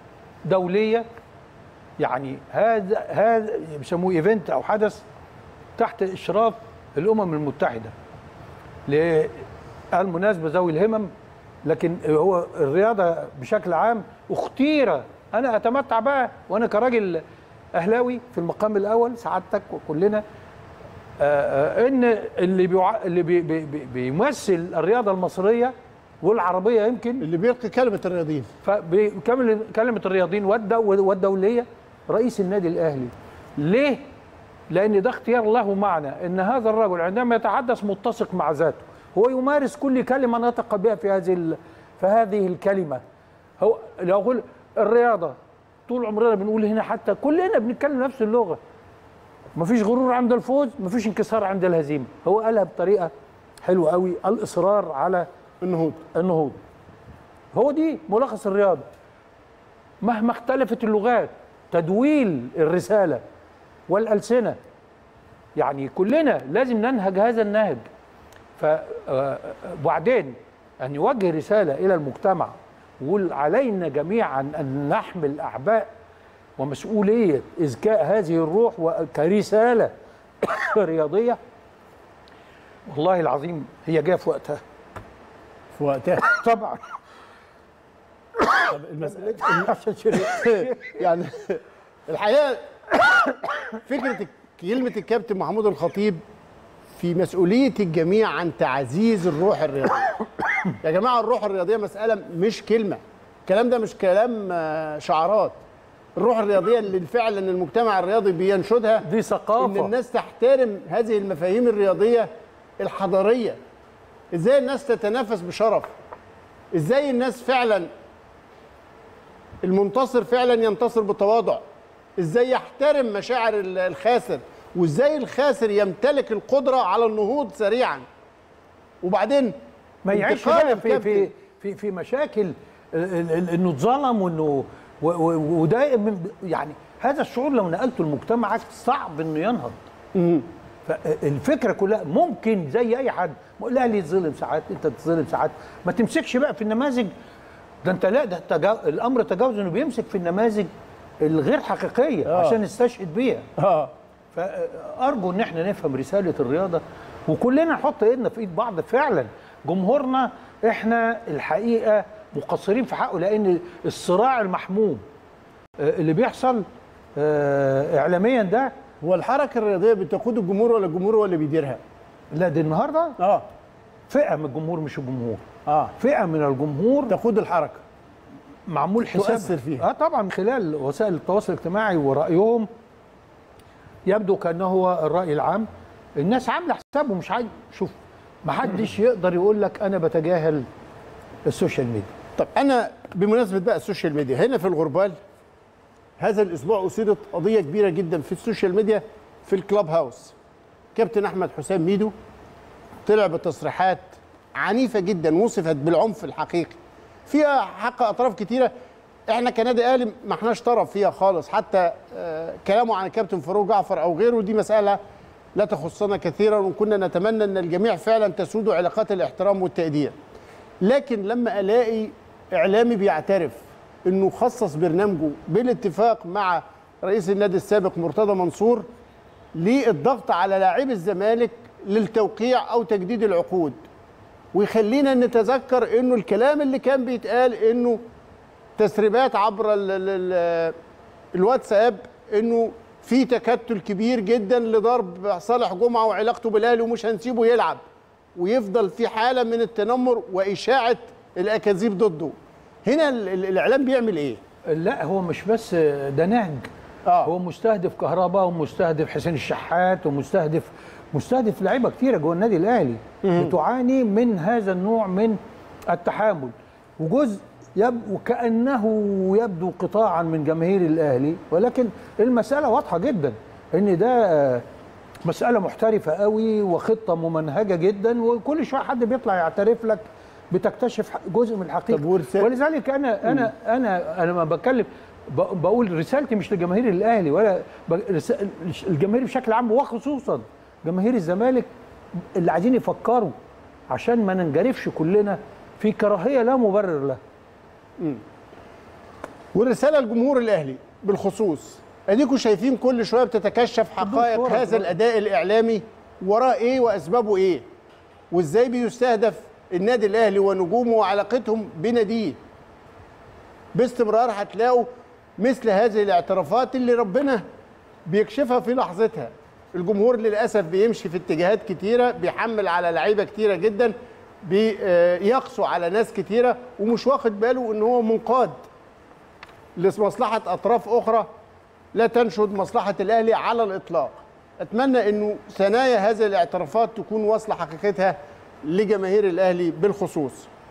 دولية يعني هذا هذا بيسموه ايفنت او حدث تحت اشراف الامم المتحده للمناسبه ذوي الهمم لكن هو الرياضه بشكل عام اختير انا اتمتع بقى وانا كراجل اهلاوي في المقام الاول سعادتك وكلنا آه، آه، ان اللي بيوع... اللي بي... بي... بي- بيمثل الرياضه المصريه والعربيه يمكن اللي بيلقي كلمه الرياضيين فبكمل كلمه الرياضيين والدو والدوليه رئيس النادي الاهلي ليه لان ده اختيار له معنى ان هذا الرجل عندما يتحدث متسق مع ذاته هو يمارس كل كلمه نطق بها في هذه ال... في هذه الكلمه هو لو اقول الرياضه طول عمرنا بنقول هنا حتى كلنا بنتكلم نفس اللغه مفيش غرور عند الفوز مفيش انكسار عند الهزيمه هو قالها بطريقه حلوه قوي الاصرار على النهوض النهوض هو دي ملخص الرياضه مهما اختلفت اللغات تدويل الرساله والالسنه يعني كلنا لازم ننهج هذا النهج ف آه، وبعدين ان يوجه رساله الى المجتمع ويقول علينا جميعا ان نحمل اعباء ومسؤوليه اذكاء هذه الروح وكرساله رياضيه والله العظيم هي جايه في وقتها في وقتها طبعا طب المسألة عشان شريك يعني الحقيقه فكره كلمه الكابتن محمود الخطيب في مسؤوليه الجميع عن تعزيز الروح الرياضيه يا جماعه الروح الرياضيه مساله مش كلمه الكلام ده مش كلام آه، شعارات الروح الرياضيه اللي فعلا المجتمع الرياضي بينشدها دي ان ثقافه الناس تحترم هذه المفاهيم الرياضيه الحضاريه ازاي الناس تتنافس بشرف ازاي الناس فعلا المنتصر فعلا ينتصر بتواضع ازاي يحترم مشاعر ال- الخاسر وازاي الخاسر يمتلك القدره على النهوض سريعا وبعدين ما يعيش انتقال بقى في الكابتن. في في في مشاكل ال- ال- انه اتظلم وانه و- و- وده من- يعني هذا الشعور لو نقلته لمجتمعك صعب انه ينهض فالفكره كلها ممكن زي اي حد الاهلي يتظلم ساعات انت تتظلم ساعات ما تمسكش بقى في النماذج ده انت لا ده تجا... الامر تجاوز انه بيمسك في النماذج الغير حقيقيه آه. عشان يستشهد بيها اه فارجو ان احنا نفهم رساله الرياضه وكلنا نحط ايدنا في ايد بعض فعلا جمهورنا احنا الحقيقه مقصرين في حقه لان الصراع المحموم آه، اللي بيحصل آه، اعلاميا ده هو الحركه الرياضيه بتقود الجمهور ولا الجمهور هو اللي بيديرها لا دي النهارده اه فئه من الجمهور مش الجمهور اه فئه من الجمهور تقود الحركه معمول حساب تؤثر فيها. اه طبعا من خلال وسائل التواصل الاجتماعي ورايهم يبدو كانه هو الراي العام الناس عامله حسابه مش عايز شوف ما حدش يقدر يقول لك انا بتجاهل السوشيال ميديا طب انا بمناسبه بقى السوشيال ميديا هنا في الغربال هذا الاسبوع اثيرت قضيه كبيره جدا في السوشيال ميديا في الكلاب هاوس كابتن احمد حسام ميدو طلع بتصريحات عنيفه جدا وصفت بالعنف الحقيقي فيها حق اطراف كتيره احنا كنادي اهلي ما احناش طرف فيها خالص حتى آه، كلامه عن الكابتن فاروق جعفر او غيره دي مساله لا تخصنا كثيرا وكنا نتمنى ان الجميع فعلا تسود علاقات الاحترام والتقدير لكن لما الاقي اعلامي بيعترف انه خصص برنامجه بالاتفاق مع رئيس النادي السابق مرتضى منصور للضغط على لاعبي الزمالك للتوقيع او تجديد العقود ويخلينا نتذكر انه الكلام اللي كان بيتقال انه تسريبات عبر ال ال ال الواتساب انه في تكتل كبير جدا لضرب صالح جمعه وعلاقته بالاهلي ومش هنسيبه يلعب ويفضل في حاله من التنمر واشاعه الاكاذيب ضده هنا ال- ال- الاعلام بيعمل ايه لا هو مش بس ده نهج آه. هو مستهدف كهرباء ومستهدف حسين الشحات ومستهدف مستهدف لعيبه كتيره جوه النادي الاهلي بتعاني من هذا النوع من التحامل وجزء يب وكانه يبدو قطاعا من جماهير الاهلي ولكن المساله واضحه جدا ان ده آه، مساله محترفه قوي وخطه ممنهجه جدا وكل شويه حد بيطلع يعترف لك بتكتشف جزء من الحقيقه طب ورسالة- ولذلك انا انا انا انا لما بتكلم ب- بقول رسالتي مش لجماهير الاهلي ولا ب- رس- الجماهير بشكل عام وخصوصا جماهير الزمالك اللي عايزين يفكروا عشان ما ننجرفش كلنا في كراهيه لا مبرر لها والرساله لجمهور الاهلي بالخصوص اديكم شايفين كل شويه بتتكشف حقائق صورة هذا دلوقتي. الاداء الاعلامي وراه ايه واسبابه ايه وازاي بيستهدف النادي الاهلي ونجومه وعلاقتهم بناديه باستمرار هتلاقوا مثل هذه الاعترافات اللي ربنا بيكشفها في لحظتها الجمهور للاسف بيمشي في اتجاهات كتيره بيحمل على لعيبه كتيره جدا بيقسو على ناس كتيره ومش واخد باله ان هو منقاد لمصلحه اطراف اخرى لا تنشد مصلحه الاهلي على الاطلاق اتمنى انه ثنايا هذه الاعترافات تكون واصله حقيقتها لجماهير الاهلي بالخصوص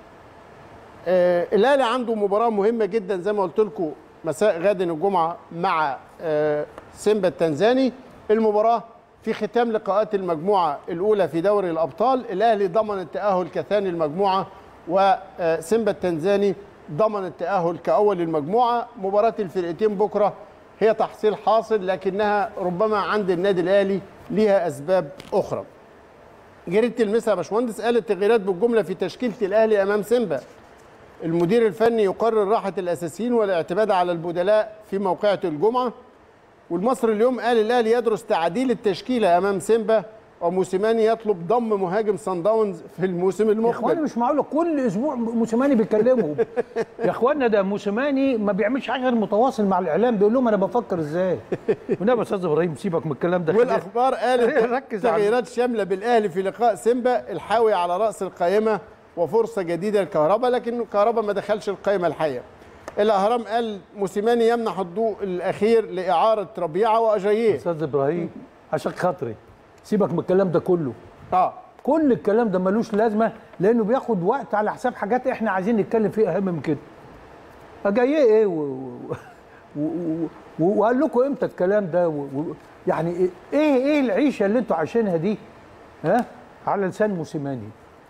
آه، الاهلي عنده مباراه مهمه جدا زي ما قلت لكم مساء غد الجمعه مع آه، سيمبا التنزاني المباراه في ختام لقاءات المجموعه الاولى في دوري الابطال الاهلي ضمن التاهل كثاني المجموعه وسيمبا التنزاني ضمن التاهل كاول المجموعه مباراه الفرقتين بكره هي تحصيل حاصل لكنها ربما عند النادي الاهلي ليها اسباب اخرى جريده المسا يا باشمهندس قالت تغييرات بالجمله في تشكيله الاهلي امام سيمبا المدير الفني يقرر راحة الأساسيين والاعتماد على البدلاء في موقعة الجمعة والمصري اليوم قال الأهلي يدرس تعديل التشكيلة أمام سيمبا وموسيماني يطلب ضم مهاجم سان داونز في الموسم يا اخوانا المقبل مش معقوله كل اسبوع موسيماني بيكلمهم يا اخوانا ده موسيماني ما بيعملش حاجه غير متواصل مع الاعلام بيقول لهم انا بفكر ازاي والنبي يا استاذ ابراهيم سيبك من الكلام ده والأخبار قالت ركز على- تغييرات شاملة بالأهلي في لقاء سيمبا الحاوي على رأس القائمة وفرصة جديدة للكهرباء لكن الكهرباء ما دخلش القائمة الحقيقة الأهرام قال موسيماني يمنح الضوء الأخير لإعارة ربيعة وأجاييه استاذ ابراهيم عشان خاطري سيبك من الكلام ده كله اه كل الكلام ده ملوش لازمه لانه بياخد وقت على حساب حاجات احنا عايزين نتكلم فيها اهم من كده جاي ايه و... و... و... و... وقال لكم امتى الكلام ده و... و... يعني ايه ايه العيشه اللي انتوا عايشينها دي ها على لسان موسيماني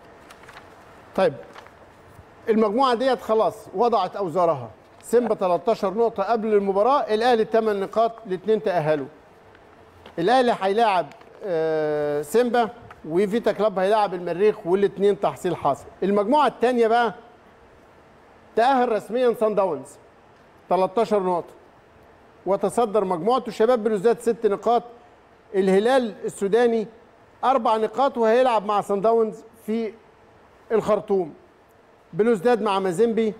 طيب المجموعه ديت خلاص وضعت اوزارها سيمبا 13 نقطه قبل المباراه الاهلي 8 نقاط الاثنين تاهلوا الاهلي هيلاعب آه، سيمبا وفيتا كلاب هيلاعب المريخ والاثنين تحصيل حاصل المجموعه الثانيه بقى تاهل رسميا سان داونز 13 نقطه وتصدر مجموعته شباب بلوزداد ست نقاط الهلال السوداني اربع نقاط وهيلعب مع سان داونز في الخرطوم بلوزداد مع مازيمبي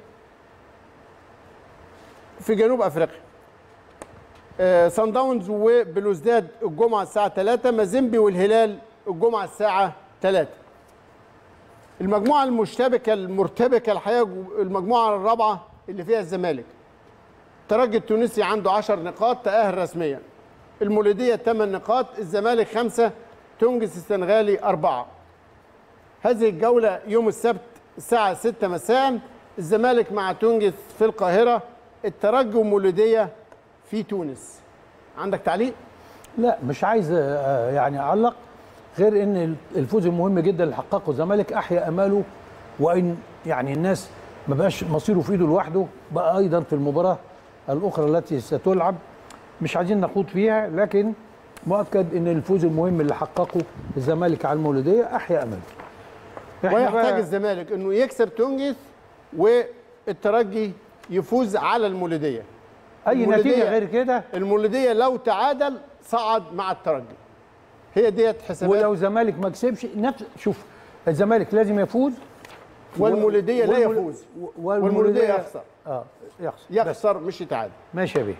في جنوب افريقيا آه، سان داونز وبلوزداد الجمعه الساعه 3 مازيمبي والهلال الجمعه الساعه 3 المجموعه المشتبكه المرتبكه الحقيقه جو- المجموعه الرابعه اللي فيها الزمالك الترجي التونسي عنده 10 نقاط تأهل رسميا المولودية 8 نقاط الزمالك 5 تونجس السنغالي 4 هذه الجولة يوم السبت الساعة 6 مساء الزمالك مع تونجس في القاهرة الترجي ومولودية في تونس عندك تعليق؟ لا مش عايز آه، يعني اعلق غير ان الفوز المهم جدا اللي حققه الزمالك احيا اماله وان يعني الناس ما بقاش مصيره في ايده لوحده بقى ايضا في المباراه الاخرى التي ستلعب مش عايزين نخوض فيها لكن مؤكد ان الفوز المهم اللي حققه الزمالك على المولوديه احيا اماله إحنا ويحتاج بقى- الزمالك انه يكسب تونجس والترجي يفوز على المولودية اي المولودية- نتيجه غير كده المولودية لو تعادل صعد مع الترجي هي ديت حسابات ولو الزمالك ما كسبش نفس شوف الزمالك لازم يفوز والمولودية لا والمول- يفوز والمولودية والمولودية يخسر اه يخسر بس يخسر مش يتعادل ماشي يا بيه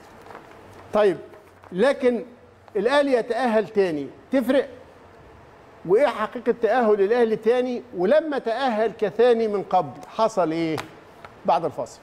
طيب لكن الاهلي يتاهل تاني تفرق وايه حقيقه تاهل الاهلي تاني ولما تاهل كثاني من قبل حصل ايه بعد الفاصل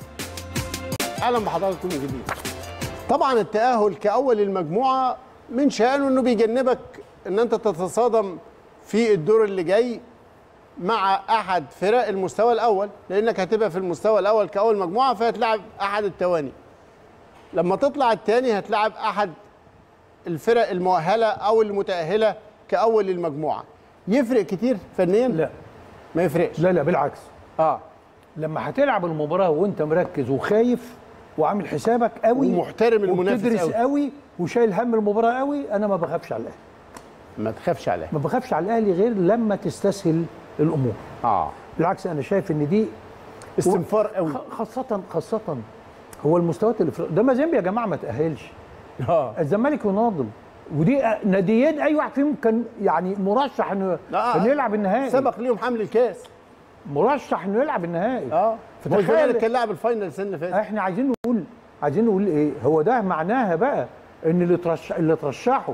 اهلا بحضراتكم من جديد طبعا التاهل كاول المجموعه من شانه انه بيجنبك ان انت تتصادم في الدور اللي جاي مع احد فرق المستوى الاول لانك هتبقى في المستوى الاول كاول مجموعه فهتلعب احد التواني لما تطلع التاني هتلعب احد الفرق المؤهله او المتاهله كاول المجموعه يفرق كتير فنيا لا ما يفرقش لا لا بالعكس اه لما هتلعب المباراه وانت مركز وخايف وعامل حسابك قوي ومحترم المنافس وبتدرس قوي. قوي وشايل هم المباراه قوي انا ما بخافش على الاهلي ما تخافش عليها ما بخافش على الاهلي غير لما تستسهل الامور اه بالعكس انا شايف ان دي استنفار قوي خ- خاصه خاصه هو المستويات الافريقيه ده مازيمبي يا جماعه ما تاهلش اه الزمالك يناضل ودي ناديين اي واحد فيهم كان يعني مرشح انه لا، انه يلعب النهائي سبق ليهم حمل الكاس مرشح انه يلعب النهائي اه فتخيل- فتخيل الزمالك كان لاعب الفاينل السنه اللي فاتت احنا عايزين نقول عايزين نقول ايه هو ده معناها بقى ان اللي ترشح اللي ترشحوا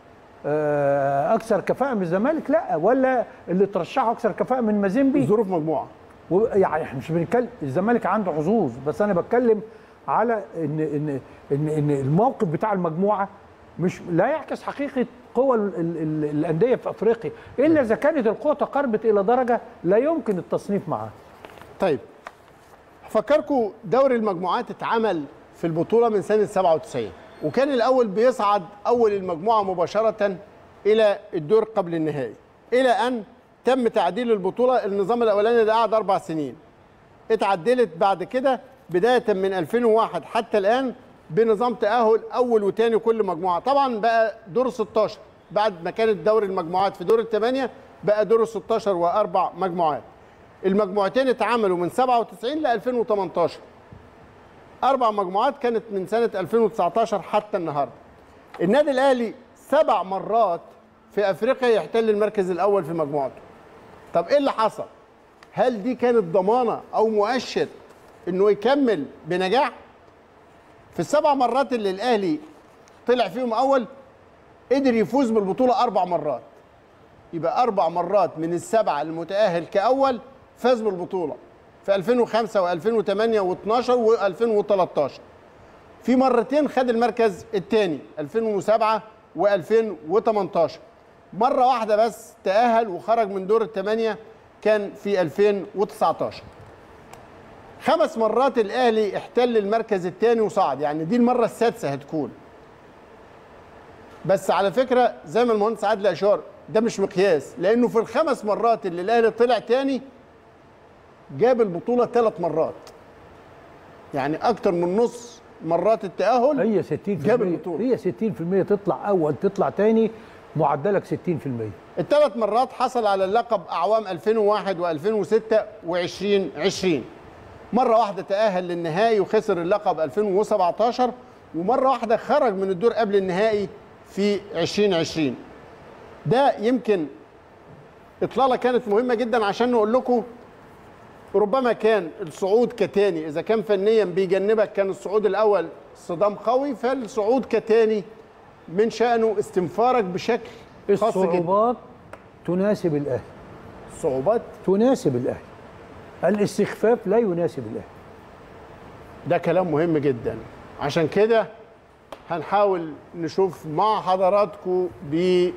آه، اكثر كفاءه من الزمالك لا ولا اللي ترشحوا اكثر كفاءه من مازيمبي ظروف مجموعه و- يعني احنا مش بنتكلم الزمالك عنده حظوظ بس انا بتكلم على ان ان ان, إن الموقف بتاع المجموعه مش لا يعكس حقيقه قوى ال- ال- ال- الانديه في افريقيا الا اذا كانت القوه تقربت الى درجه لا يمكن التصنيف معاها طيب هفكركم دوري المجموعات اتعمل في البطوله من سنه 97 وكان الاول بيصعد اول المجموعه مباشره الى الدور قبل النهائي الى ان تم تعديل البطوله النظام الاولاني ده قعد اربع سنين اتعدلت بعد كده بدايه من 2001 حتى الان بنظام تاهل اول وثاني كل مجموعه طبعا بقى دور 16 بعد ما كانت دوري المجموعات في دور الثمانيه بقى دور 16 واربع مجموعات المجموعتين اتعملوا من 97 ل 2018 اربع مجموعات كانت من سنه 2019 حتى النهارده النادي الاهلي سبع مرات في افريقيا يحتل المركز الاول في مجموعته طب ايه اللي حصل هل دي كانت ضمانه او مؤشر انه يكمل بنجاح في السبع مرات اللي الاهلي طلع فيهم اول قدر يفوز بالبطوله اربع مرات يبقى اربع مرات من السبعه المتاهل كاول فاز بالبطوله في 2005 و2008 و12 و2013 في مرتين خد المركز الثاني 2007 و2018 مره واحده بس تاهل وخرج من دور الثمانيه كان في 2019 خمس مرات الاهلي احتل المركز الثاني وصعد يعني دي المره السادسه هتكون بس على فكره زي ما المهندس عادل اشار ده مش مقياس لانه في الخمس مرات اللي الاهلي طلع تاني جاب البطوله ثلاث مرات يعني اكتر من نص مرات التاهل هي 60% جاب البطولة. هي 60% تطلع اول تطلع تاني معدلك 60% الثلاث مرات حصل على اللقب اعوام 2001 و2006 و2020 مره واحده تاهل للنهائي وخسر اللقب 2017 ومره واحده خرج من الدور قبل النهائي في 2020 ده يمكن اطلاله كانت مهمه جدا عشان نقول لكم ربما كان الصعود كتاني اذا كان فنيا بيجنبك كان الصعود الاول صدام قوي فالصعود كتاني من شانه استنفارك بشكل خاص جدا الصعوبات تناسب الاهلي الصعوبات تناسب الاهلي الاستخفاف لا يناسب الاهلي ده كلام مهم جدا عشان كده هنحاول نشوف مع حضراتكم ب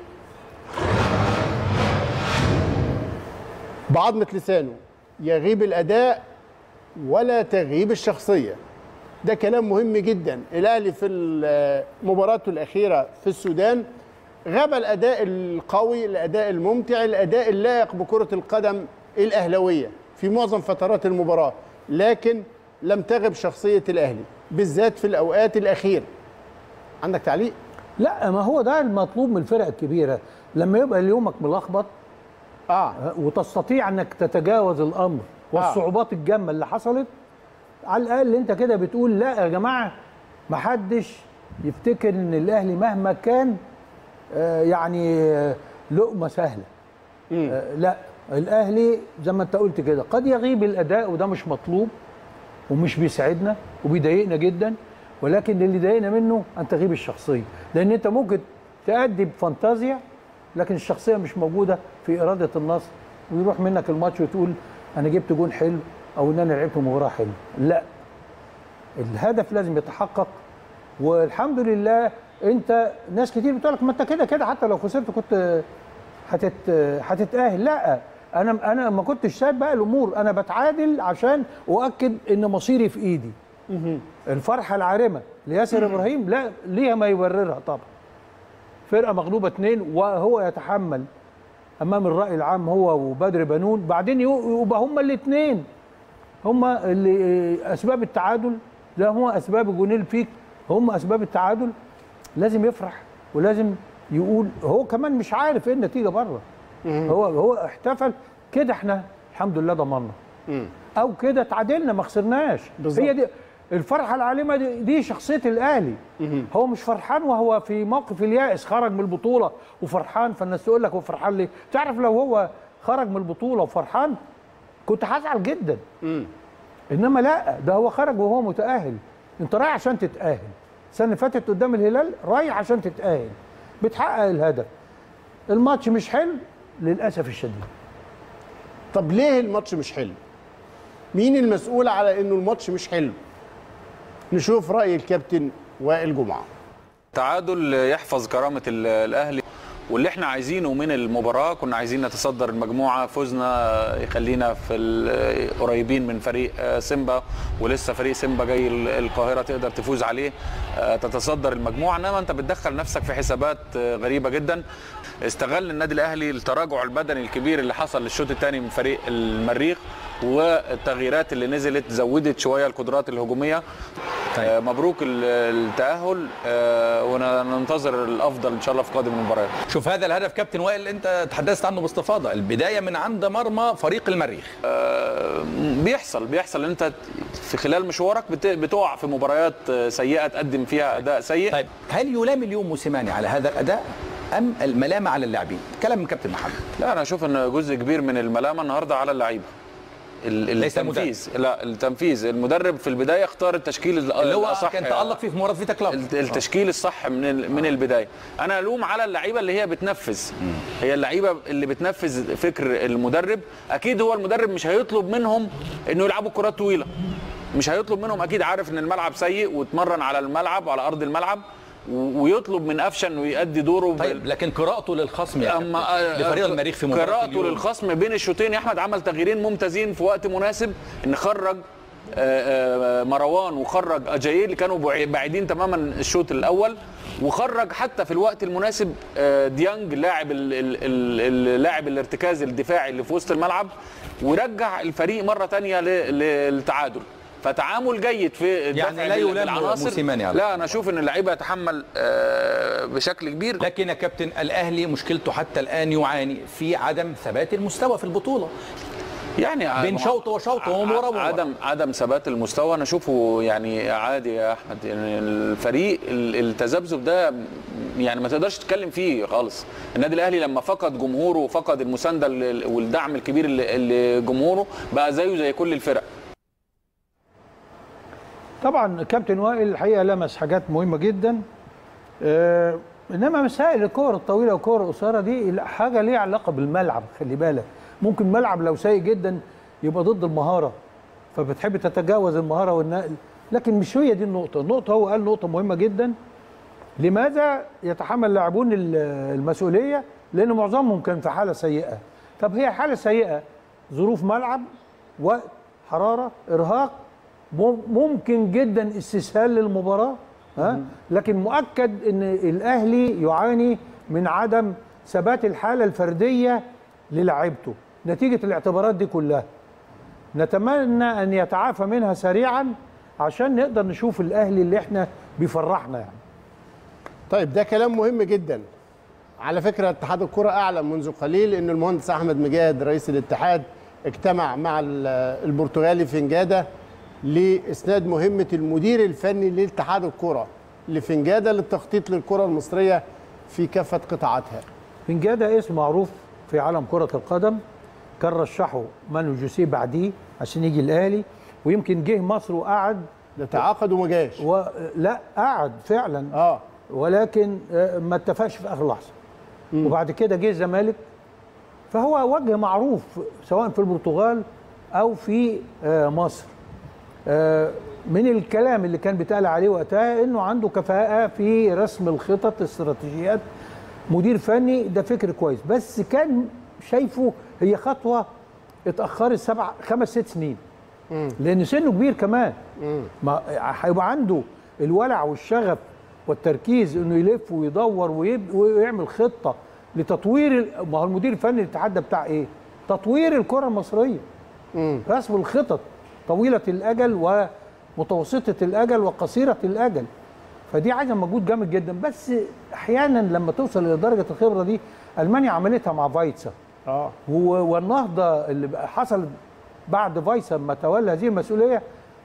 بعضمة لسانه يغيب الأداء ولا تغيب الشخصية ده كلام مهم جدا الأهلي في ال- مباراته الأخيرة في السودان غاب الأداء القوي الأداء الممتع الأداء اللائق بكرة القدم الأهلوية في معظم فترات المباراة لكن لم تغب شخصية الأهلي بالذات في الأوقات الأخيرة عندك تعليق؟ لا ما هو ده المطلوب من الفرق الكبيره لما يبقى يومك ملخبط آه ها، وتستطيع انك تتجاوز الامر والصعوبات الجامه اللي حصلت على الاقل انت كده بتقول لا يا جماعه ما حدش يفتكر ان الاهلي مهما كان آه، يعني آه، لقمه سهله آه، لا الاهلي زي ما انت قلت كده قد يغيب الاداء وده مش مطلوب ومش بيساعدنا وبيضايقنا جدا ولكن اللي ضايقنا منه ان تغيب الشخصيه لان انت ممكن تأدي بفانتازيا لكن الشخصيه مش موجوده في اراده النصر ويروح منك الماتش وتقول انا جبت جون حلو او ان انا لعبت مباراه حلوه لا الهدف لازم يتحقق والحمد لله انت ناس كتير بتقول لك ما انت كده كده حتى لو خسرت كنت هتت هتتاهل لا انا انا ما كنتش سايب بقى الامور انا بتعادل عشان اؤكد ان مصيري في ايدي الفرحه العارمه لياسر ابراهيم لا ليها ما يبررها طبعا فرقه مغلوبه اثنين وهو يتحمل امام الراي العام هو وبدر بنون بعدين يو- يبقى هما الاثنين هما اللي اسباب التعادل لا هو اسباب جونيل فيك هم اسباب التعادل لازم يفرح ولازم يقول هو كمان مش عارف ايه النتيجه بره هو هو احتفل كده احنا الحمد لله ضمنا او كده تعادلنا ما خسرناش بالظبط. هي دي الفرحه العالمه دي, دي شخصيه الاهلي هو مش فرحان وهو في موقف اليائس خرج من البطوله وفرحان فالناس تقول لك هو فرحان ليه تعرف لو هو خرج من البطوله وفرحان كنت هزعل جدا انما لا ده هو خرج وهو متاهل انت رايح عشان تتاهل السنه اللي فاتت قدام الهلال رايح عشان تتاهل بتحقق الهدف الماتش مش حلو للاسف الشديد طب ليه الماتش مش حلو مين المسؤول على انه الماتش مش حلو نشوف راي الكابتن وائل جمعه تعادل يحفظ كرامة ال- الأهلي واللي احنا عايزينه من المباراة كنا عايزين نتصدر المجموعة فوزنا يخلينا في ال- قريبين من فريق آه، سيمبا ولسه فريق سيمبا جاي ال- القاهرة تقدر تفوز عليه آه، تتصدر المجموعة انما انت بتدخل نفسك في حسابات آه، غريبة جدا استغل النادي الأهلي التراجع البدني الكبير اللي حصل للشوط الثاني من فريق المريخ والتغييرات اللي نزلت زودت شوية القدرات الهجومية طيب. آه، مبروك ال- التأهل آه، وننتظر الأفضل إن شاء الله في قادم المباريات شوف هذا الهدف كابتن وائل انت تحدثت عنه باستفاضه البدايه من عند مرمى فريق المريخ آه، بيحصل بيحصل ان انت في خلال مشوارك بت- بتقع في مباريات آه، سيئه تقدم فيها اداء سيء طيب هل يلام اليوم موسيماني على هذا الاداء ام الملامه على اللاعبين كلام من كابتن محمد لا انا اشوف ان جزء كبير من الملامه النهارده على اللعيبه ال- ليس التنفيذ لا التنفيذ المدرب في البدايه اختار التشكيل ال- اللي هو الأصح. كان تالق فيه في مباراه فيتا كلاب الت- التشكيل الصح من ال- من البدايه انا الوم على اللعيبه اللي هي بتنفذ هي اللعيبه اللي بتنفذ فكر المدرب اكيد هو المدرب مش هيطلب منهم انه يلعبوا كرات طويله مش هيطلب منهم اكيد عارف ان الملعب سيء واتمرن على الملعب وعلى ارض الملعب و- ويطلب من قفشه انه يؤدي دوره طيب لكن قراءته للخصم يا اما كابتن لفريق المريخ في مباراه قراءته اليوم. للخصم بين الشوطين يا احمد عمل تغييرين ممتازين في وقت مناسب ان خرج آه، آه، مروان وخرج اجاييه اللي كانوا بعي- بعيدين تماما الشوط الاول وخرج حتى في الوقت المناسب آه، ديانج لاعب ال- ال- ال- اللاعب الارتكاز الدفاعي اللي في وسط الملعب ورجع الفريق مره تانية ل- للتعادل فتعامل جيد في الدفع يعني لا بال- يلام بالعناصر. موسيماني على لا انا اشوف ان اللعيبه يتحمل آه، بشكل كبير لكن يا كابتن الاهلي مشكلته حتى الان يعاني في عدم ثبات المستوى في البطوله يعني بين شوط وشوط ومباراة ومباراة. عدم عدم ثبات المستوى انا اشوفه يعني عادي يا احمد يعني الفريق ال- التذبذب ده يعني ما تقدرش تتكلم فيه خالص النادي الاهلي لما فقد جمهوره وفقد المسانده ال- والدعم الكبير اللي- اللي جمهوره بقى زيه زي كل الفرق طبعا كابتن وائل الحقيقه لمس حاجات مهمه جدا آه انما مسائل الكور الطويله والكور القصيره دي لا، حاجه ليها علاقه بالملعب خلي بالك ممكن ملعب لو سيء جدا يبقى ضد المهاره فبتحب تتجاوز المهاره والنقل لكن مش هي دي النقطه النقطه هو قال نقطه مهمه جدا لماذا يتحمل لاعبون ال- المسؤوليه لان معظمهم كان في حاله سيئه طب هي حاله سيئه ظروف ملعب وقت حراره ارهاق مم- ممكن جدا استسهال للمباراه ها لكن مؤكد ان الاهلي يعاني من عدم ثبات الحاله الفرديه للاعيبته نتيجه الاعتبارات دي كلها نتمنى ان يتعافى منها سريعا عشان نقدر نشوف الاهلي اللي احنا بيفرحنا يعني طيب ده كلام مهم جدا على فكره اتحاد الكره اعلن منذ قليل ان المهندس احمد مجاهد رئيس الاتحاد اجتمع مع ال- البرتغالي فنجاده لاسناد مهمه المدير الفني لاتحاد الكره لفنجاده للتخطيط للكره المصريه في كافه قطاعاتها فنجاده اسم معروف في عالم كرة القدم كان رشحه مانو جوسيه بعديه عشان يجي الأهلي ويمكن جه مصر وقعد ده تعاقد وما جاش و... لا قعد فعلا اه ولكن آه، ما اتفقش في آخر لحظة وبعد كده جه الزمالك فهو وجه معروف سواء في البرتغال أو في آه، مصر آه، من الكلام اللي كان بيتقال عليه وقتها انه عنده كفاءه في رسم الخطط استراتيجيات مدير فني ده فكر كويس بس كان شايفه هي خطوه اتاخرت سبع خمس ست سنين لان سنه كبير كمان ما هيبقى عنده الولع والشغف والتركيز انه يلف ويدور ويب- ويعمل خطه لتطوير ال- ما هو المدير الفني الاتحاد ده بتاع ايه؟ تطوير الكره المصريه رسم الخطط طويله الاجل ومتوسطه الاجل وقصيره الاجل فدي عايزه مجهود جامد جدا بس احيانا لما توصل الى درجه الخبره دي المانيا عملتها مع فايتسا اه و- والنهضه اللي بقى حصل بعد فايسا ما تولى هذه المسؤوليه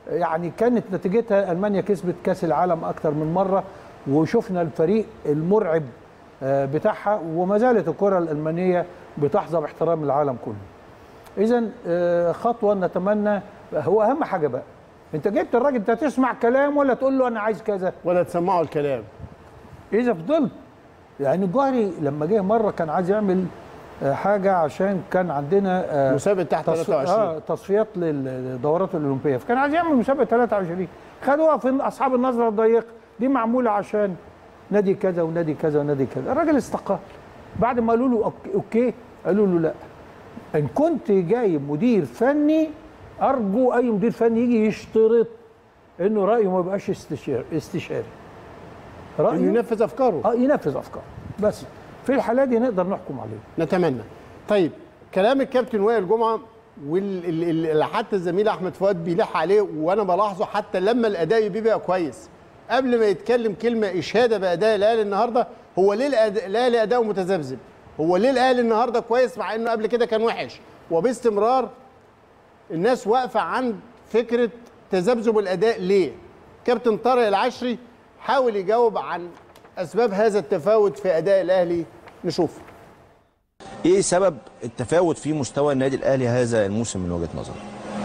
يعني كانت نتيجتها المانيا كسبت كاس العالم اكتر من مره وشفنا الفريق المرعب آه، بتاعها وما زالت الكره الالمانيه بتحظى باحترام العالم كله اذا آه، خطوه نتمنى هو اهم حاجه بقى انت جبت الراجل انت تسمع كلام ولا تقول له انا عايز كذا ولا تسمعوا الكلام اذا فضلت يعني الجوهري لما جه مره كان عايز يعمل آه، حاجه عشان كان عندنا آه، مسابقه تحت تصف... 23 اه تصفيات للدورات الاولمبيه فكان عايز يعمل مسابقه 23 خدوها في اصحاب النظره الضيقه دي معموله عشان نادي كذا ونادي كذا ونادي كذا الراجل استقال بعد ما قالوا له أوك- اوكي قالوا له لا ان كنت جايب مدير فني ارجو اي مدير فني يجي يشترط انه رايه ما يبقاش استشاري استشاري انه رايه ينفذ افكاره اه ينفذ افكاره بس في الحاله دي نقدر نحكم عليه نتمنى طيب كلام الكابتن وائل جمعه واللي حتى الزميل احمد فؤاد بيلح عليه وانا بلاحظه حتى لما الاداء بيبقى كويس قبل ما يتكلم كلمه اشاده باداء الاهلي النهارده هو ليه الأد- الاهلي اداؤه متذبذب هو ليه الاهلي النهارده كويس مع انه قبل كده كان وحش وباستمرار الناس واقفه عند فكره تذبذب الاداء ليه كابتن طارق العشري حاول يجاوب عن اسباب هذا التفاوت في اداء الاهلي نشوف ايه سبب التفاوت في مستوى النادي الاهلي هذا الموسم من وجهه نظرك؟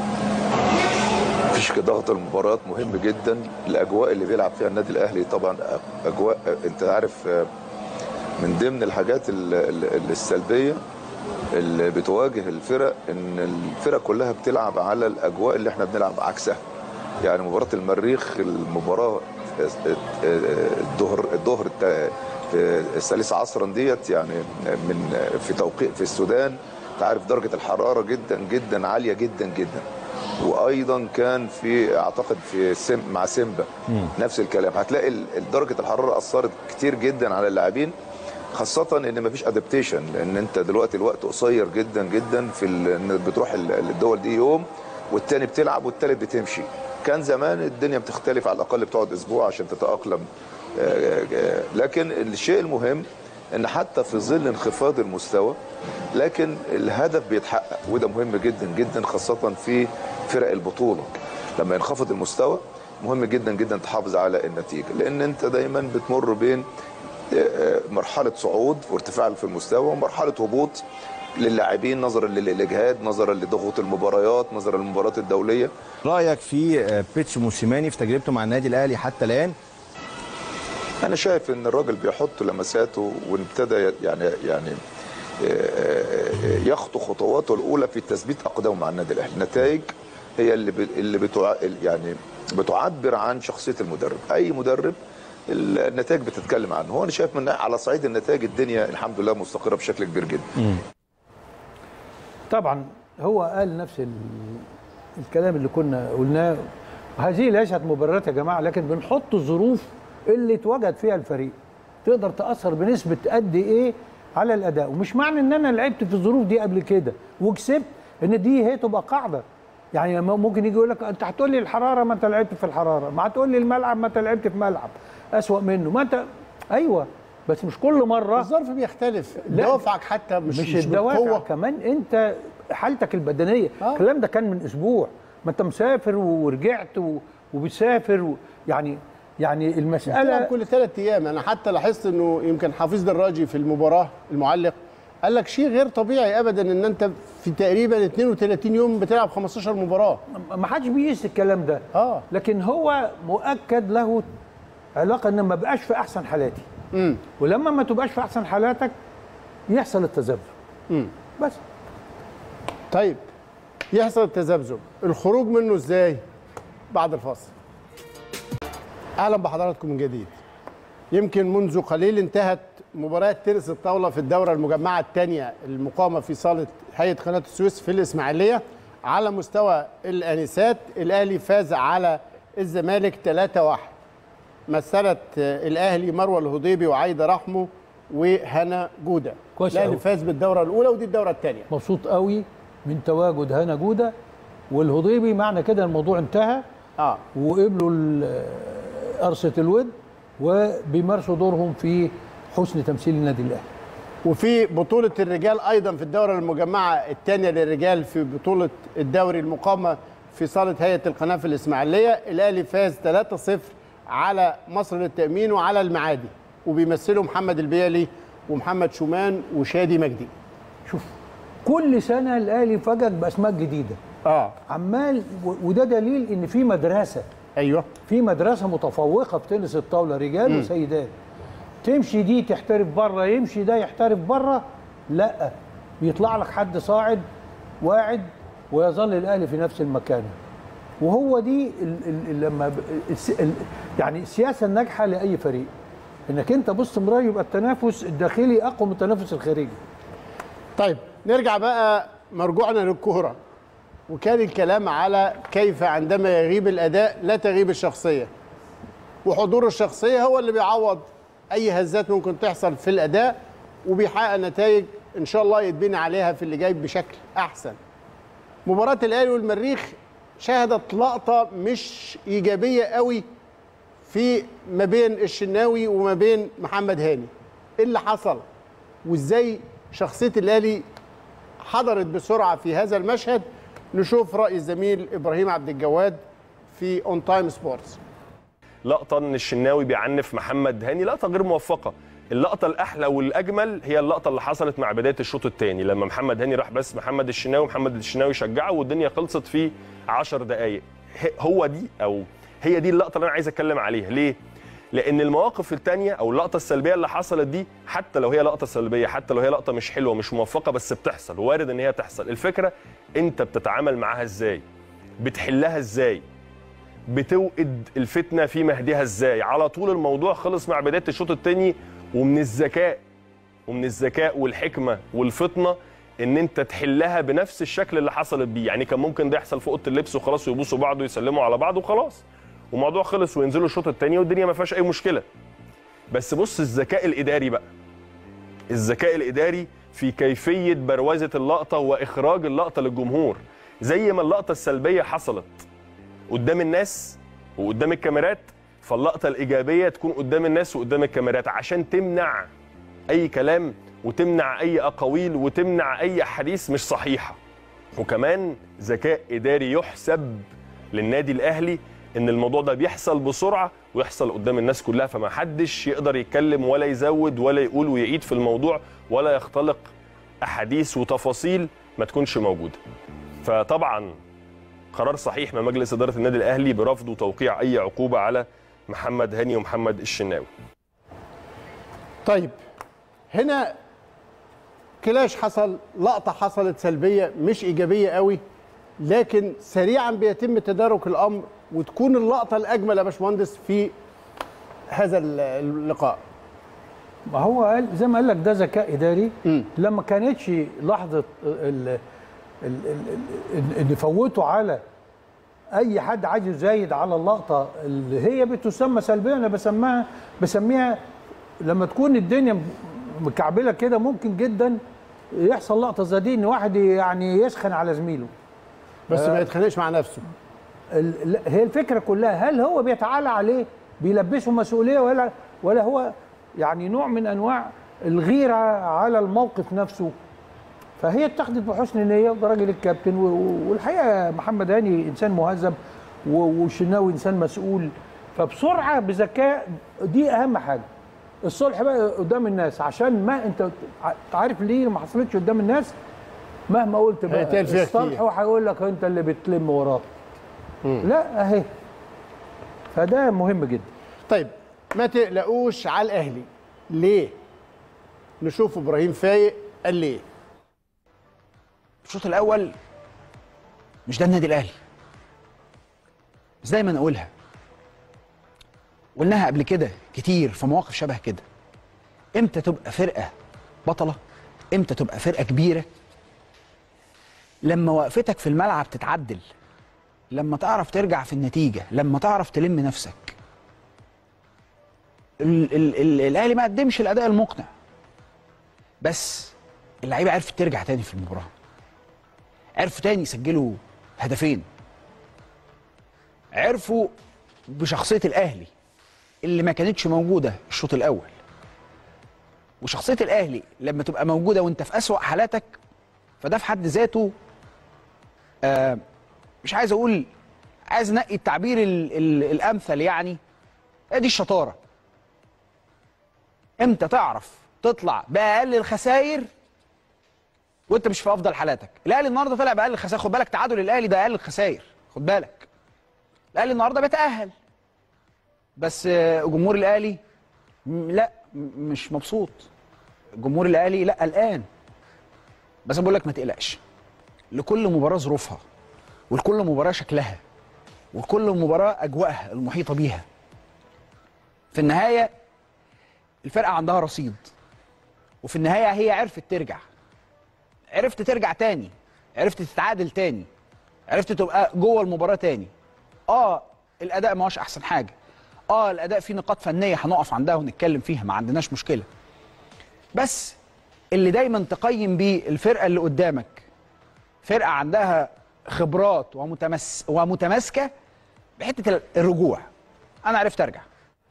مفيش ضغط المباريات مهم جدا الاجواء اللي بيلعب فيها النادي الاهلي طبعا اجواء انت عارف من ضمن الحاجات ال- ال- السلبيه اللي بتواجه الفرق ان الفرق كلها بتلعب على الاجواء اللي احنا بنلعب عكسها يعني مباراه المريخ المباراه الظهر الظهر التا- في الثالث عصرا ديت يعني من في توقيت في السودان انت عارف درجه الحراره جدا جدا عاليه جدا جدا وايضا كان في اعتقد في سم مع سيمبا نفس الكلام هتلاقي ال- درجه الحراره اثرت كتير جدا على اللاعبين خاصة ان مفيش ادابتيشن لان انت دلوقتي الوقت قصير جدا جدا في ال- ان بتروح ال- الدول دي يوم والتاني بتلعب والتالت بتمشي كان زمان الدنيا بتختلف على الاقل بتقعد اسبوع عشان تتاقلم آه، آه، لكن الشيء المهم ان حتى في ظل انخفاض المستوى لكن الهدف بيتحقق وده مهم جدا جدا خاصة في فرق البطولة لما ينخفض المستوى مهم جدا جدا تحافظ على النتيجة لان انت دايما بتمر بين مرحله صعود وارتفاع في المستوى ومرحله هبوط للاعبين نظرا للاجهاد نظرا لضغوط المباريات نظرا للمباريات الدوليه رايك في آه، بيتش موسيماني في تجربته مع النادي الاهلي حتى الان؟ انا شايف ان الراجل بيحط لمساته وابتدى يعني يعني يخطو خطواته الاولى في تثبيت اقدامه مع النادي الاهلي النتائج هي اللي ب- اللي بتع... يعني بتعبر عن شخصيه المدرب اي مدرب النتائج بتتكلم عنه هو انا شايف من على صعيد النتائج الدنيا الحمد لله مستقره بشكل كبير جدا طبعا هو قال نفس ال... الكلام اللي كنا قلناه هذه ليست مبررات يا جماعه لكن بنحط الظروف اللي اتوجد فيها الفريق تقدر تاثر بنسبه قد ايه على الاداء ومش معنى ان انا لعبت في الظروف دي قبل كده وكسبت ان دي هي تبقى قاعده يعني م- ممكن يجي يقول لك انت هتقول لي الحراره ما انت لعبت في الحراره ما هتقول لي الملعب ما انت لعبت في ملعب اسوأ منه ما انت ايوه بس مش كل مره الظرف بيختلف لا. دوافعك حتى مش مش, مش الدوافع بالقوة. كمان انت حالتك البدنيه آه. الكلام ده كان من اسبوع ما انت مسافر ورجعت و... وبتسافر و... يعني يعني بتلعب المساله كل ثلاث ايام انا حتى لاحظت انه يمكن حفيظ دراجي في المباراه المعلق قال لك شيء غير طبيعي ابدا ان انت في تقريبا 32 يوم بتلعب 15 مباراه ما حدش بيقيس الكلام ده اه لكن هو مؤكد له علاقه ان ما بقاش في احسن حالاتي امم ولما ما تبقاش في احسن حالاتك يحصل التذبذب امم بس طيب يحصل التذبذب الخروج منه ازاي بعد الفاصل اهلا بحضراتكم من جديد يمكن منذ قليل انتهت مباراة تنس الطاولة في الدورة المجمعة الثانية المقامة في صالة هيئة قناة السويس في الإسماعيلية على مستوى الآنسات الأهلي فاز على الزمالك 3-1 مثلت الأهلي مروة الهضيبي وعايدة رحمه وهنا جودة كويس الأهلي أوي. فاز بالدورة الأولى ودي الدورة الثانية مبسوط قوي من تواجد هنا جوده والهضيبي معنى كده الموضوع انتهى اه وقبلوا ال- قرصة الود وبيمارسوا دورهم في حسن تمثيل النادي الاهلي وفي بطولة الرجال أيضا في الدورة المجمعة الثانية للرجال في بطولة الدوري المقامة في صاله هيئه القناه في الاسماعيليه الاهلي فاز 3-0 على مصر للتامين وعلى المعادي وبيمثلوا محمد البيالي ومحمد شومان وشادي مجدي شوف كل سنه الاهلي فجأة باسماء جديده اه عمال و- وده دليل ان في مدرسه ايوه في مدرسه متفوقه في تنس الطاوله رجال وسيدات تمشي دي تحترف بره يمشي ده يحترف بره لا بيطلع لك حد صاعد واعد ويظل الاهلي في نفس المكان وهو دي ال ال لما ب- الس ال يعني السياسه الناجحه لاي فريق انك انت باستمرار يبقى التنافس الداخلي اقوى من التنافس الخارجي طيب نرجع بقى مرجوعنا للكوره وكان الكلام على كيف عندما يغيب الاداء لا تغيب الشخصيه وحضور الشخصيه هو اللي بيعوض اي هزات ممكن تحصل في الاداء وبيحقق نتائج ان شاء الله يتبني عليها في اللي جاي بشكل احسن مباراه الاهلي والمريخ شهدت لقطه مش ايجابيه قوي في ما بين الشناوي وما بين محمد هاني ايه اللي حصل وازاي شخصيه الاهلي حضرت بسرعه في هذا المشهد نشوف راي الزميل ابراهيم عبد الجواد في اون تايم سبورتس لقطه ان الشناوي بيعنف محمد هاني لقطه غير موفقه اللقطه الاحلى والاجمل هي اللقطه اللي حصلت مع بدايه الشوط الثاني لما محمد هاني راح بس محمد الشناوي محمد الشناوي شجعه والدنيا خلصت في 10 دقائق هو دي او هي دي اللقطه اللي انا عايز اتكلم عليها ليه لان المواقف الثانيه او اللقطه السلبيه اللي حصلت دي حتى لو هي لقطه سلبيه حتى لو هي لقطه مش حلوه مش موفقه بس بتحصل وارد ان هي تحصل الفكره انت بتتعامل معاها ازاي بتحلها ازاي بتوقد الفتنه في مهدها ازاي على طول الموضوع خلص مع بدايه الشوط الثاني ومن الذكاء ومن الذكاء والحكمه والفطنه ان انت تحلها بنفس الشكل اللي حصلت بيه يعني كان ممكن ده يحصل في اوضه اللبس وخلاص ويبوسوا بعض ويسلموا على بعض وخلاص والموضوع خلص وينزلوا الشوط الثاني والدنيا ما فيهاش اي مشكله بس بص الذكاء الاداري بقى الذكاء الاداري في كيفيه بروزه اللقطه واخراج اللقطه للجمهور زي ما اللقطه السلبيه حصلت قدام الناس وقدام الكاميرات فاللقطه الايجابيه تكون قدام الناس وقدام الكاميرات عشان تمنع اي كلام وتمنع اي اقاويل وتمنع اي احاديث مش صحيحه وكمان ذكاء اداري يحسب للنادي الاهلي ان الموضوع ده بيحصل بسرعه ويحصل قدام الناس كلها فما حدش يقدر يتكلم ولا يزود ولا يقول ويعيد في الموضوع ولا يختلق احاديث وتفاصيل ما تكونش موجوده فطبعا قرار صحيح من مجلس اداره النادي الاهلي برفض وتوقيع اي عقوبه على محمد هاني ومحمد الشناوي طيب هنا كلاش حصل لقطه حصلت سلبيه مش ايجابيه قوي لكن سريعا بيتم تدارك الامر وتكون اللقطه الاجمل يا باشمهندس في هذا اللقاء ما هو قال زي ما قال لك ده ذكاء اداري لما كانتش لحظه ال ال ال ان يفوتوا على اي حد عايز يزايد على اللقطه اللي هي بتسمى سلبيه انا بسميها بسميها لما تكون الدنيا مكعبله كده ممكن جدا يحصل لقطه زي دي ان واحد يعني يسخن على زميله بس ما يتخانقش مع نفسه ال- لا، هي الفكره كلها هل هو بيتعالى عليه بيلبسه مسؤوليه ولا ولا هو يعني نوع من انواع الغيره على الموقف نفسه فهي اتخذت بحسن نيه وده راجل الكابتن و- و- والحقيقه محمد هاني انسان مهذب و- والشناوي انسان مسؤول فبسرعه بذكاء دي اهم حاجه الصلح بقى قدام الناس عشان ما انت ع- عارف ليه ما حصلتش قدام الناس مهما قلت بقى هيتقال فيها الصلح كتير. هو هيقول لك انت اللي بتلم وراه لا اهي فده مهم جدا طيب ما تقلقوش على الاهلي ليه نشوف ابراهيم فايق قال ليه الشوط الاول مش ده النادي الاهلي بس دايما اقولها قلناها قبل كده كتير في مواقف شبه كده امتى تبقى فرقه بطله امتى تبقى فرقه كبيره لما وقفتك في الملعب تتعدل لما تعرف ترجع في النتيجه لما تعرف تلم نفسك ال- ال- ال- الاهلي ما قدمش الاداء المقنع بس اللعيبه عرفت ترجع تاني في المباراه عرفوا تاني يسجلوا هدفين عرفوا بشخصيه الاهلي اللي ما كانتش موجوده الشوط الاول وشخصيه الاهلي لما تبقى موجوده وانت في اسوا حالاتك فده في حد ذاته آه مش عايز اقول عايز انقي التعبير ال ال الامثل يعني هي دي الشطاره امتى تعرف تطلع باقل الخسائر وانت مش في افضل حالاتك الاهلي النهارده طلع باقل الخسائر خد بالك تعادل الاهلي ده اقل الخسائر خد بالك الاهلي النهارده بيتاهل بس آه، جمهور الاهلي م- لا م- مش مبسوط جمهور الاهلي لا قلقان بس انا بقول لك ما تقلقش لكل مباراه ظروفها ولكل مباراه شكلها وكل مباراه اجواءها المحيطه بيها في النهايه الفرقه عندها رصيد وفي النهايه هي عرفت ترجع عرفت ترجع تاني عرفت تتعادل تاني عرفت تبقى جوه المباراه تاني اه الاداء ما هوش احسن حاجه اه الاداء فيه نقاط فنيه هنقف عندها ونتكلم فيها ما عندناش مشكله بس اللي دايما تقيم بيه الفرقه اللي قدامك فرقه عندها خبرات ومتمس ومتماسكه بحته الرجوع انا عرفت ارجع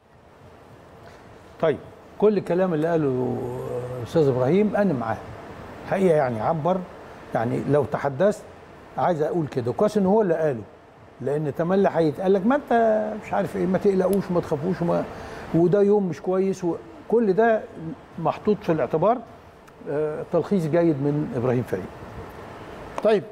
طيب كل الكلام اللي قاله استاذ ابراهيم انا معاه حقيقه يعني عبر يعني لو تحدثت عايز اقول كده كويس ان هو اللي قاله لان تملي هيتقال لك ما انت مش عارف ايه ما تقلقوش وما تخافوش وما وده يوم مش كويس وكل ده محطوط في الاعتبار آه، تلخيص جيد من ابراهيم فريد طيب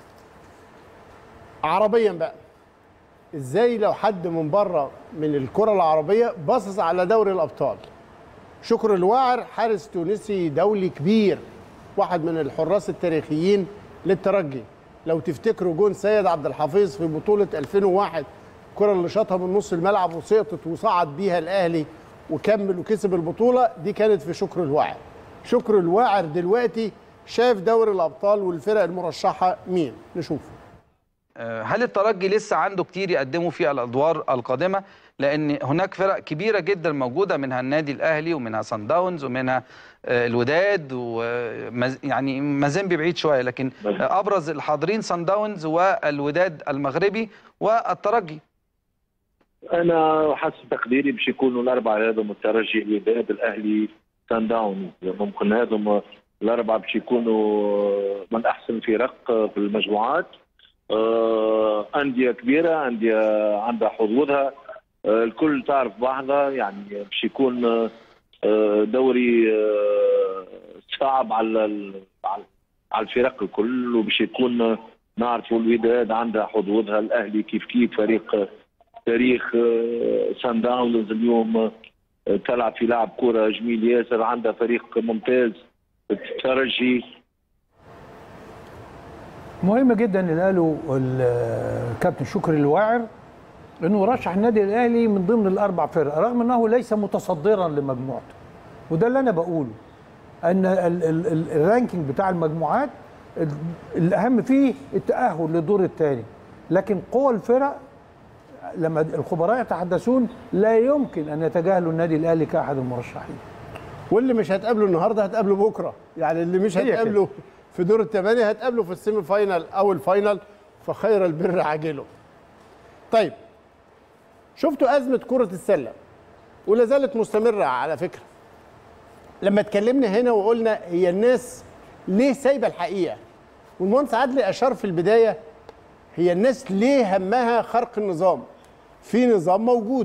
عربيا بقى ازاي لو حد من بره من الكره العربيه باصص على دوري الابطال شكر الواعر حارس تونسي دولي كبير واحد من الحراس التاريخيين للترجي لو تفتكروا جون سيد عبد الحفيظ في بطوله 2001 الكره اللي شاطها من نص الملعب وسقطت وصعد بيها الاهلي وكمل وكسب البطوله دي كانت في شكر الواعر شكر الواعر دلوقتي شاف دوري الابطال والفرق المرشحه مين نشوف هل الترجي لسه عنده كتير يقدمه في الادوار القادمه لان هناك فرق كبيره جدا موجوده منها النادي الاهلي ومنها سان داونز ومنها آه، الوداد ومز يعني مازيمبي بعيد شويه لكن آه، ابرز الحاضرين سان داونز والوداد المغربي والترجي انا حسب تقديري باش يكونوا الاربعه هذم الترجي الوداد الاهلي سان داونز ممكن هذم الاربعه باش يكونوا من احسن الفرق في المجموعات آه، انديه كبيره انديه عندها حظوظها آه، الكل تعرف بعضها يعني باش يكون آه، دوري آه، صعب على ال- على على الفرق الكل وباش يكون نعرفوا الوداد عندها حظوظها الاهلي كيف كيف فريق تاريخ آه، سان داونز اليوم آه، تلعب في لعب كرة جميل ياسر عندها فريق ممتاز الترجي مهم جدا اللي قاله الكابتن شكري الواعر انه رشح النادي الاهلي من ضمن الاربع فرق رغم انه ليس متصدرا لمجموعته وده اللي انا بقوله ان ال- ال- ال- الرانكينج بتاع المجموعات ال- الاهم فيه التاهل للدور الثاني لكن قوى الفرق لما الخبراء يتحدثون لا يمكن ان يتجاهلوا النادي الاهلي كاحد المرشحين واللي مش هتقابله النهارده هتقابله بكره يعني اللي مش هي كده. هتقابله في دور الثمانيه هتقابله في السيمي فاينال او الفاينال فخير البر عاجله طيب شفتوا ازمه كره السله ولا زالت مستمره على فكره لما اتكلمنا هنا وقلنا هي الناس ليه سايبه الحقيقه والمهندس عدلي اشار في البدايه هي الناس ليه همها خرق النظام في نظام موجود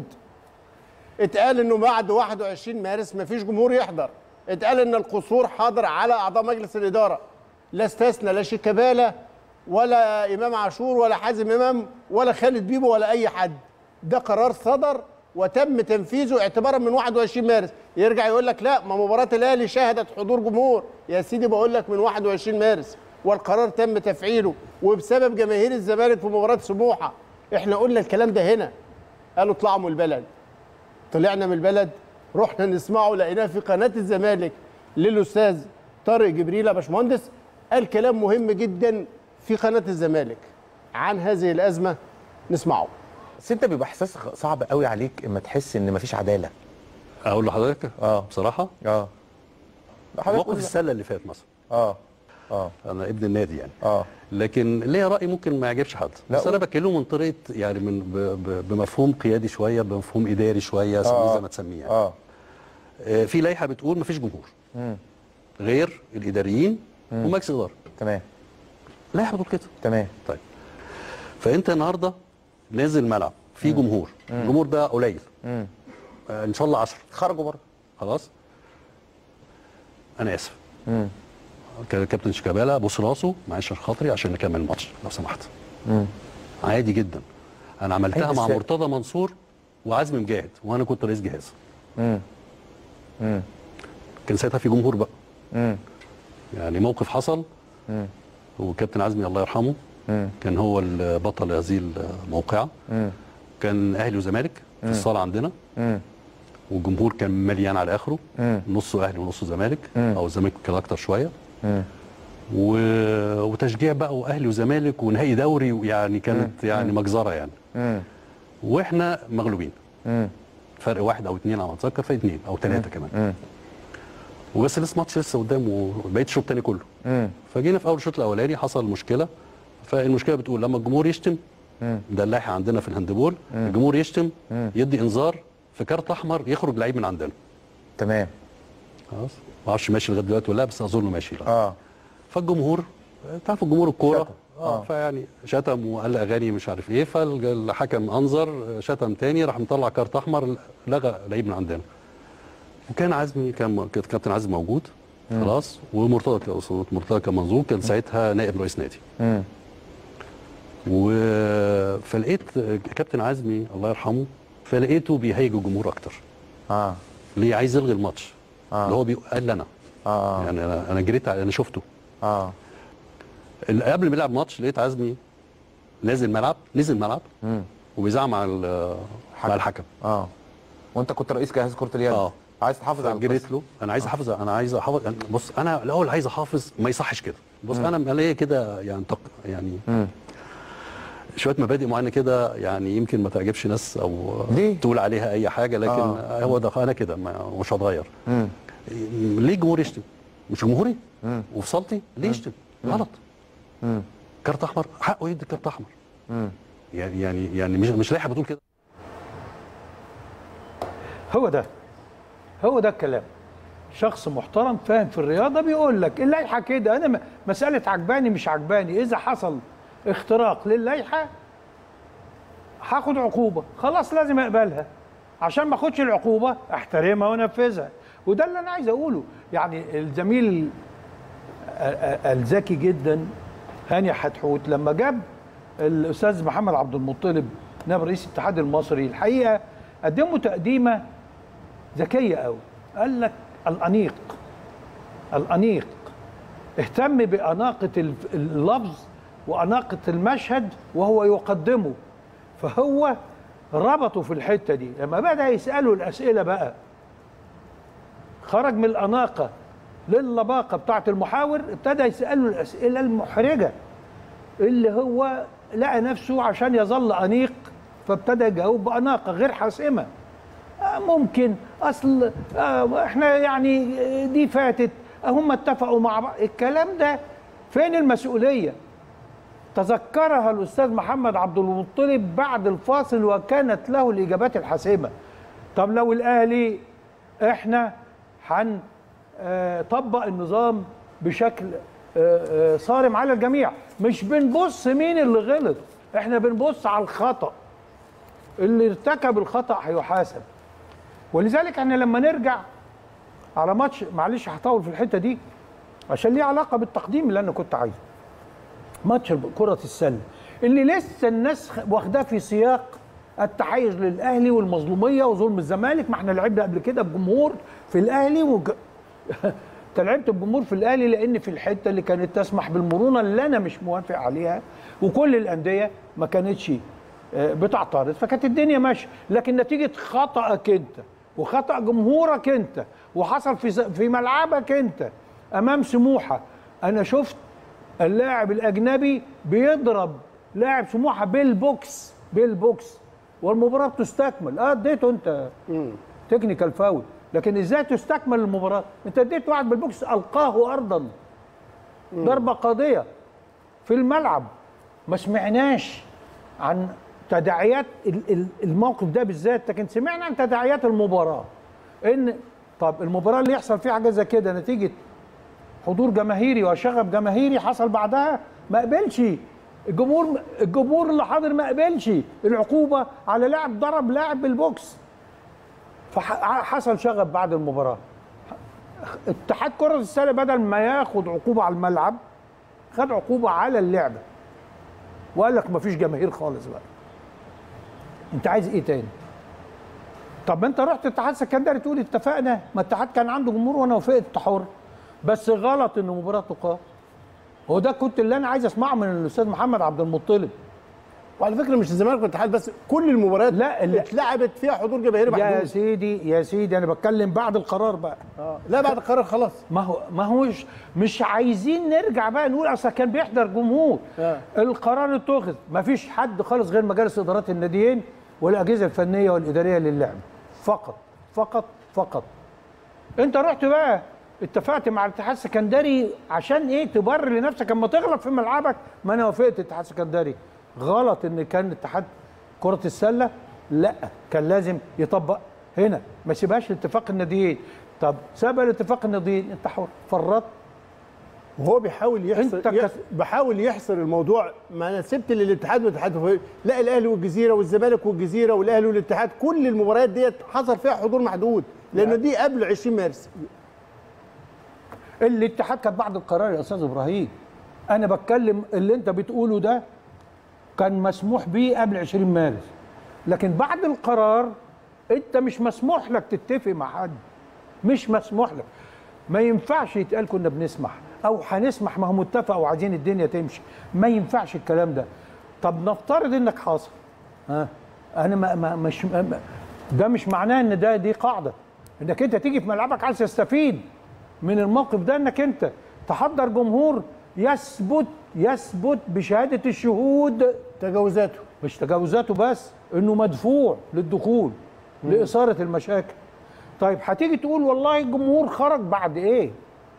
اتقال انه بعد 21 مارس مفيش جمهور يحضر اتقال ان القصور حاضر على اعضاء مجلس الاداره لا استثنى لا شيكابالا ولا امام عاشور ولا حازم امام ولا خالد بيبو ولا اي حد ده قرار صدر وتم تنفيذه اعتبارا من 21 مارس يرجع يقول لك لا ما مباراه الاهلي شهدت حضور جمهور يا سيدي بقول لك من 21 مارس والقرار تم تفعيله وبسبب جماهير الزمالك في مباراه سموحه احنا قلنا الكلام ده هنا قالوا اطلعوا من البلد طلعنا من البلد رحنا نسمعه لقيناه في قناه الزمالك للاستاذ طارق جبريل يا باشمهندس قال كلام مهم جدا في قناه الزمالك عن هذه الازمه نسمعه بس انت بيبقى احساس صعب قوي عليك اما تحس ان مفيش عداله اقول لحضرتك اه بصراحه اه حضرتك موقف قول- السله اللي فات مثلا اه اه انا ابن النادي يعني اه لكن ليا راي ممكن ما يعجبش حد لا، بس انا قول. بكلمه من طريقه يعني من ب ب بمفهوم قيادي شويه بمفهوم اداري شويه سميه آه. زي ما تسميه يعني. اه آه، في لائحه بتقول مفيش جمهور مم. غير الاداريين مم. ومجلس الاداره تمام لائحه بتقول كده تمام طيب فانت النهارده نازل الملعب في جمهور الجمهور ده قليل آه ان شاء الله 10 خرجوا بره خلاص انا اسف كان كابتن شيكابالا بص راسه معلش عشان خاطري عشان نكمل الماتش لو سمحت عادي جدا انا عملتها عادي مع إزاي؟ مرتضى منصور وعزمي مجاهد وانا كنت رئيس جهاز كان ساعتها في جمهور بقى يعني موقف حصل وكابتن عزمي الله يرحمه كان هو البطل هذه الموقعه كان اهلي وزمالك في الصاله عندنا والجمهور كان مليان على اخره نصه اهلي ونصه زمالك او الزمالك كان اكتر شويه و... وتشجيع بقى واهلي وزمالك ونهائي دوري يعني كانت يعني مجزره يعني واحنا مغلوبين فرق واحد او اثنين على ما اتذكر فرق اثنين او ثلاثه كمان وبس لسه ماتش لسه قدامه بقيه الشوط الثاني كله فجينا في اول الشوط الاولاني حصل مشكله فالمشكله بتقول لما الجمهور يشتم ده اللائحه عندنا في الهاندبول الجمهور يشتم يدي انذار في كارت احمر يخرج لعيب من عندنا تمام خلاص ما اعرفش ماشي لغايه دلوقتي ولا لا بس اظن ماشي لا. اه فالجمهور تعرف الجمهور الكوره شتم. اه فيعني شتم وقال اغاني مش عارف ايه فالحكم انظر شتم تاني راح مطلع كارت احمر لغى لعيب من عندنا وكان عزمي كان كان كابتن عزمي موجود خلاص ومرتضى كان- مرتضى كان منظور كان ساعتها نائب رئيس نادي و فلقيت كابتن عزمي الله يرحمه فلقيته بيهيج الجمهور اكتر اه ليه عايز يلغي الماتش آه. اللي هو بيقول قال لي انا اه يعني انا انا جريت على- انا شفته اه ال- قبل ما يلعب ماتش لقيت عزمي نازل ملعب نزل ملعب وبيزعق مع ال- مع الحكم اه وانت كنت رئيس جهاز كره اليد اه عايز تحافظ على القصة. جريت له انا عايز احافظ انا عايز احافظ أنا- بص انا الاول عايز احافظ ما يصحش كده بص انا ليا كده يعني تق... يعني شويه مبادئ معينه كده يعني يمكن ما تعجبش ناس او ليه؟ تقول عليها اي حاجه لكن آه. آه. هو ده انا كده ما- مش هتغير مم. ليه الجمهور يشتم مش جمهوري وفي صالتي ليه يشتم غلط مم. كارت احمر حقه يدي كارت احمر مم. يعني يعني يعني مش مش لائحه بتقول كده هو ده هو ده الكلام شخص محترم فاهم في الرياضه بيقول لك اللائحه كده انا م- مساله عجباني مش عجباني اذا حصل اختراق للائحه هاخد عقوبه خلاص لازم اقبلها عشان ما اخدش العقوبه احترمها وانفذها وده اللي انا عايز اقوله يعني الزميل ال- ال- الذكي جدا هاني حتحوت لما جاب الاستاذ محمد عبد المطلب نائب رئيس الاتحاد المصري الحقيقه قدموا تقديمه ذكيه قوي قال لك الانيق الانيق اهتم باناقه الف- اللفظ واناقه المشهد وهو يقدمه فهو ربطه في الحته دي لما بدا يساله الاسئله بقى خرج من الاناقه للباقه بتاعه المحاور ابتدى يساله الاسئله المحرجه اللي هو لقى نفسه عشان يظل انيق فابتدى يجاوب باناقه غير حاسمه آه، ممكن اصل آه، احنا يعني آه، دي فاتت آه، هم اتفقوا مع بعض الكلام ده فين المسؤوليه تذكرها الاستاذ محمد عبد المطلب بعد الفاصل وكانت له الاجابات الحاسمه طب لو الاهلي احنا هن آه، طبق النظام بشكل آه، آه، صارم على الجميع مش بنبص مين اللي غلط احنا بنبص على الخطأ اللي ارتكب الخطأ هيحاسب ولذلك احنا لما نرجع على ماتش معلش هطول في الحته دي عشان ليه علاقه بالتقديم اللي انا كنت عايزه ماتش كرة السلة اللي لسه الناس خ- واخداه في سياق التحيز للاهلي والمظلوميه وظلم الزمالك ما احنا لعبنا قبل كده بجمهور في الاهلي وج... انت لعبت بجمهور في الاهلي لان في الحته اللي كانت تسمح بالمرونه اللي انا مش موافق عليها وكل الانديه ما كانتش آه، بتعترض فكانت الدنيا ماشيه لكن نتيجه خطأك انت وخطأ جمهورك انت وحصل في ز- في ملعبك انت امام سموحه انا شفت اللاعب الاجنبي بيضرب لاعب سموحه بالبوكس بالبوكس والمباراه بتستكمل اه اديته انت تكنيكال فاول لكن ازاي تستكمل المباراه انت اديت واحد بالبوكس القاه ارضا ضربه قاضيه في الملعب ما سمعناش عن تداعيات ال- ال- الموقف ده بالذات لكن سمعنا عن تداعيات المباراه ان طب المباراه اللي يحصل فيها حاجه زي كده نتيجه حضور جماهيري وشغب جماهيري حصل بعدها ما قبلش الجمهور الجمهور اللي حاضر ما قبلش العقوبه على لاعب ضرب لاعب بالبوكس فحصل شغب بعد المباراه اتحاد كره السله بدل ما ياخد عقوبه على الملعب خد عقوبه على اللعبه وقال لك مفيش جماهير خالص بقى انت عايز ايه تاني طب ما انت رحت اتحاد سكندري تقول اتفقنا ما الاتحاد كان عنده جمهور وانا وافقت انت حر بس غلط ان مباراه تقام هو ده كنت اللي انا عايز اسمعه من الاستاذ محمد عبد المطلب وعلى فكره مش الزمالك والاتحاد بس كل المباريات لا اللي اتلعبت فيها حضور جماهيري يا محدود سيدي يا سيدي انا بتكلم بعد القرار بقى آه. لا بعد القرار خلاص ما هو ما هوش مش عايزين نرجع بقى نقول اصل كان بيحضر جمهور آه. القرار اتخذ ما فيش حد خالص غير مجالس ادارات الناديين والاجهزه الفنيه والاداريه للعب فقط فقط فقط انت رحت بقى اتفقت مع الاتحاد السكندري عشان ايه تبرر لنفسك اما تغلط في ملعبك ما انا وافقت الاتحاد السكندري غلط ان كان اتحاد كره السله لا كان لازم يطبق هنا ما سيبهاش لاتفاق الناديين طب ساب الاتفاق الناديين انت حر فرطت وهو بيحاول يحصر انت يح- كس- بحاول يحصر الموضوع ما انا سبت للاتحاد والاتحاد هو- لا الاهلي والجزيره والزمالك والجزيره والاهلي والاتحاد كل المباريات ديت حصل فيها حضور محدود لان دي قبل 20 مارس الاتحاد كان بعد القرار يا استاذ ابراهيم انا بتكلم اللي انت بتقوله ده كان مسموح بيه قبل 20 مارس لكن بعد القرار انت مش مسموح لك تتفق مع حد مش مسموح لك ما ينفعش يتقال كنا بنسمح او هنسمح ما هو متفق وعايزين الدنيا تمشي ما ينفعش الكلام ده طب نفترض انك حاصل ها انا ما ما مش ما ده مش معناه ان ده دي قاعده انك انت تيجي في ملعبك عايز تستفيد من الموقف ده انك انت تحضر جمهور يثبت يثبت بشهاده الشهود تجاوزاته مش تجاوزاته بس انه مدفوع للدخول لاثاره المشاكل طيب هتيجي تقول والله الجمهور خرج بعد ايه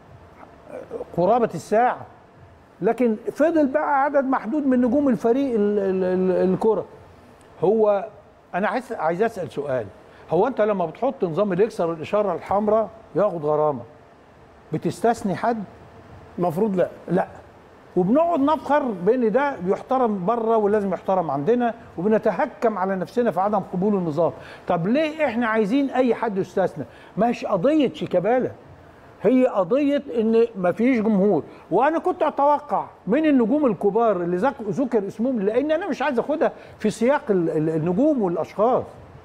قرابه الساعه لكن فضل بقى عدد محدود من نجوم الفريق ال- ال- ال- الكره هو انا عايز عايز اسال سؤال هو انت لما بتحط نظام اللي يكسر الاشاره الحمراء ياخد غرامه بتستثني حد المفروض لا لا وبنقعد نفخر بان ده بيحترم بره ولازم يحترم عندنا وبنتهكم على نفسنا في عدم قبول النظام طب ليه احنا عايزين اي حد يستثنى مش قضيه شيكابالا هي قضيه ان مفيش جمهور وانا كنت اتوقع من النجوم الكبار اللي ذك- ذكر اسمهم لان انا مش عايز اخدها في سياق ال- ال- النجوم والاشخاص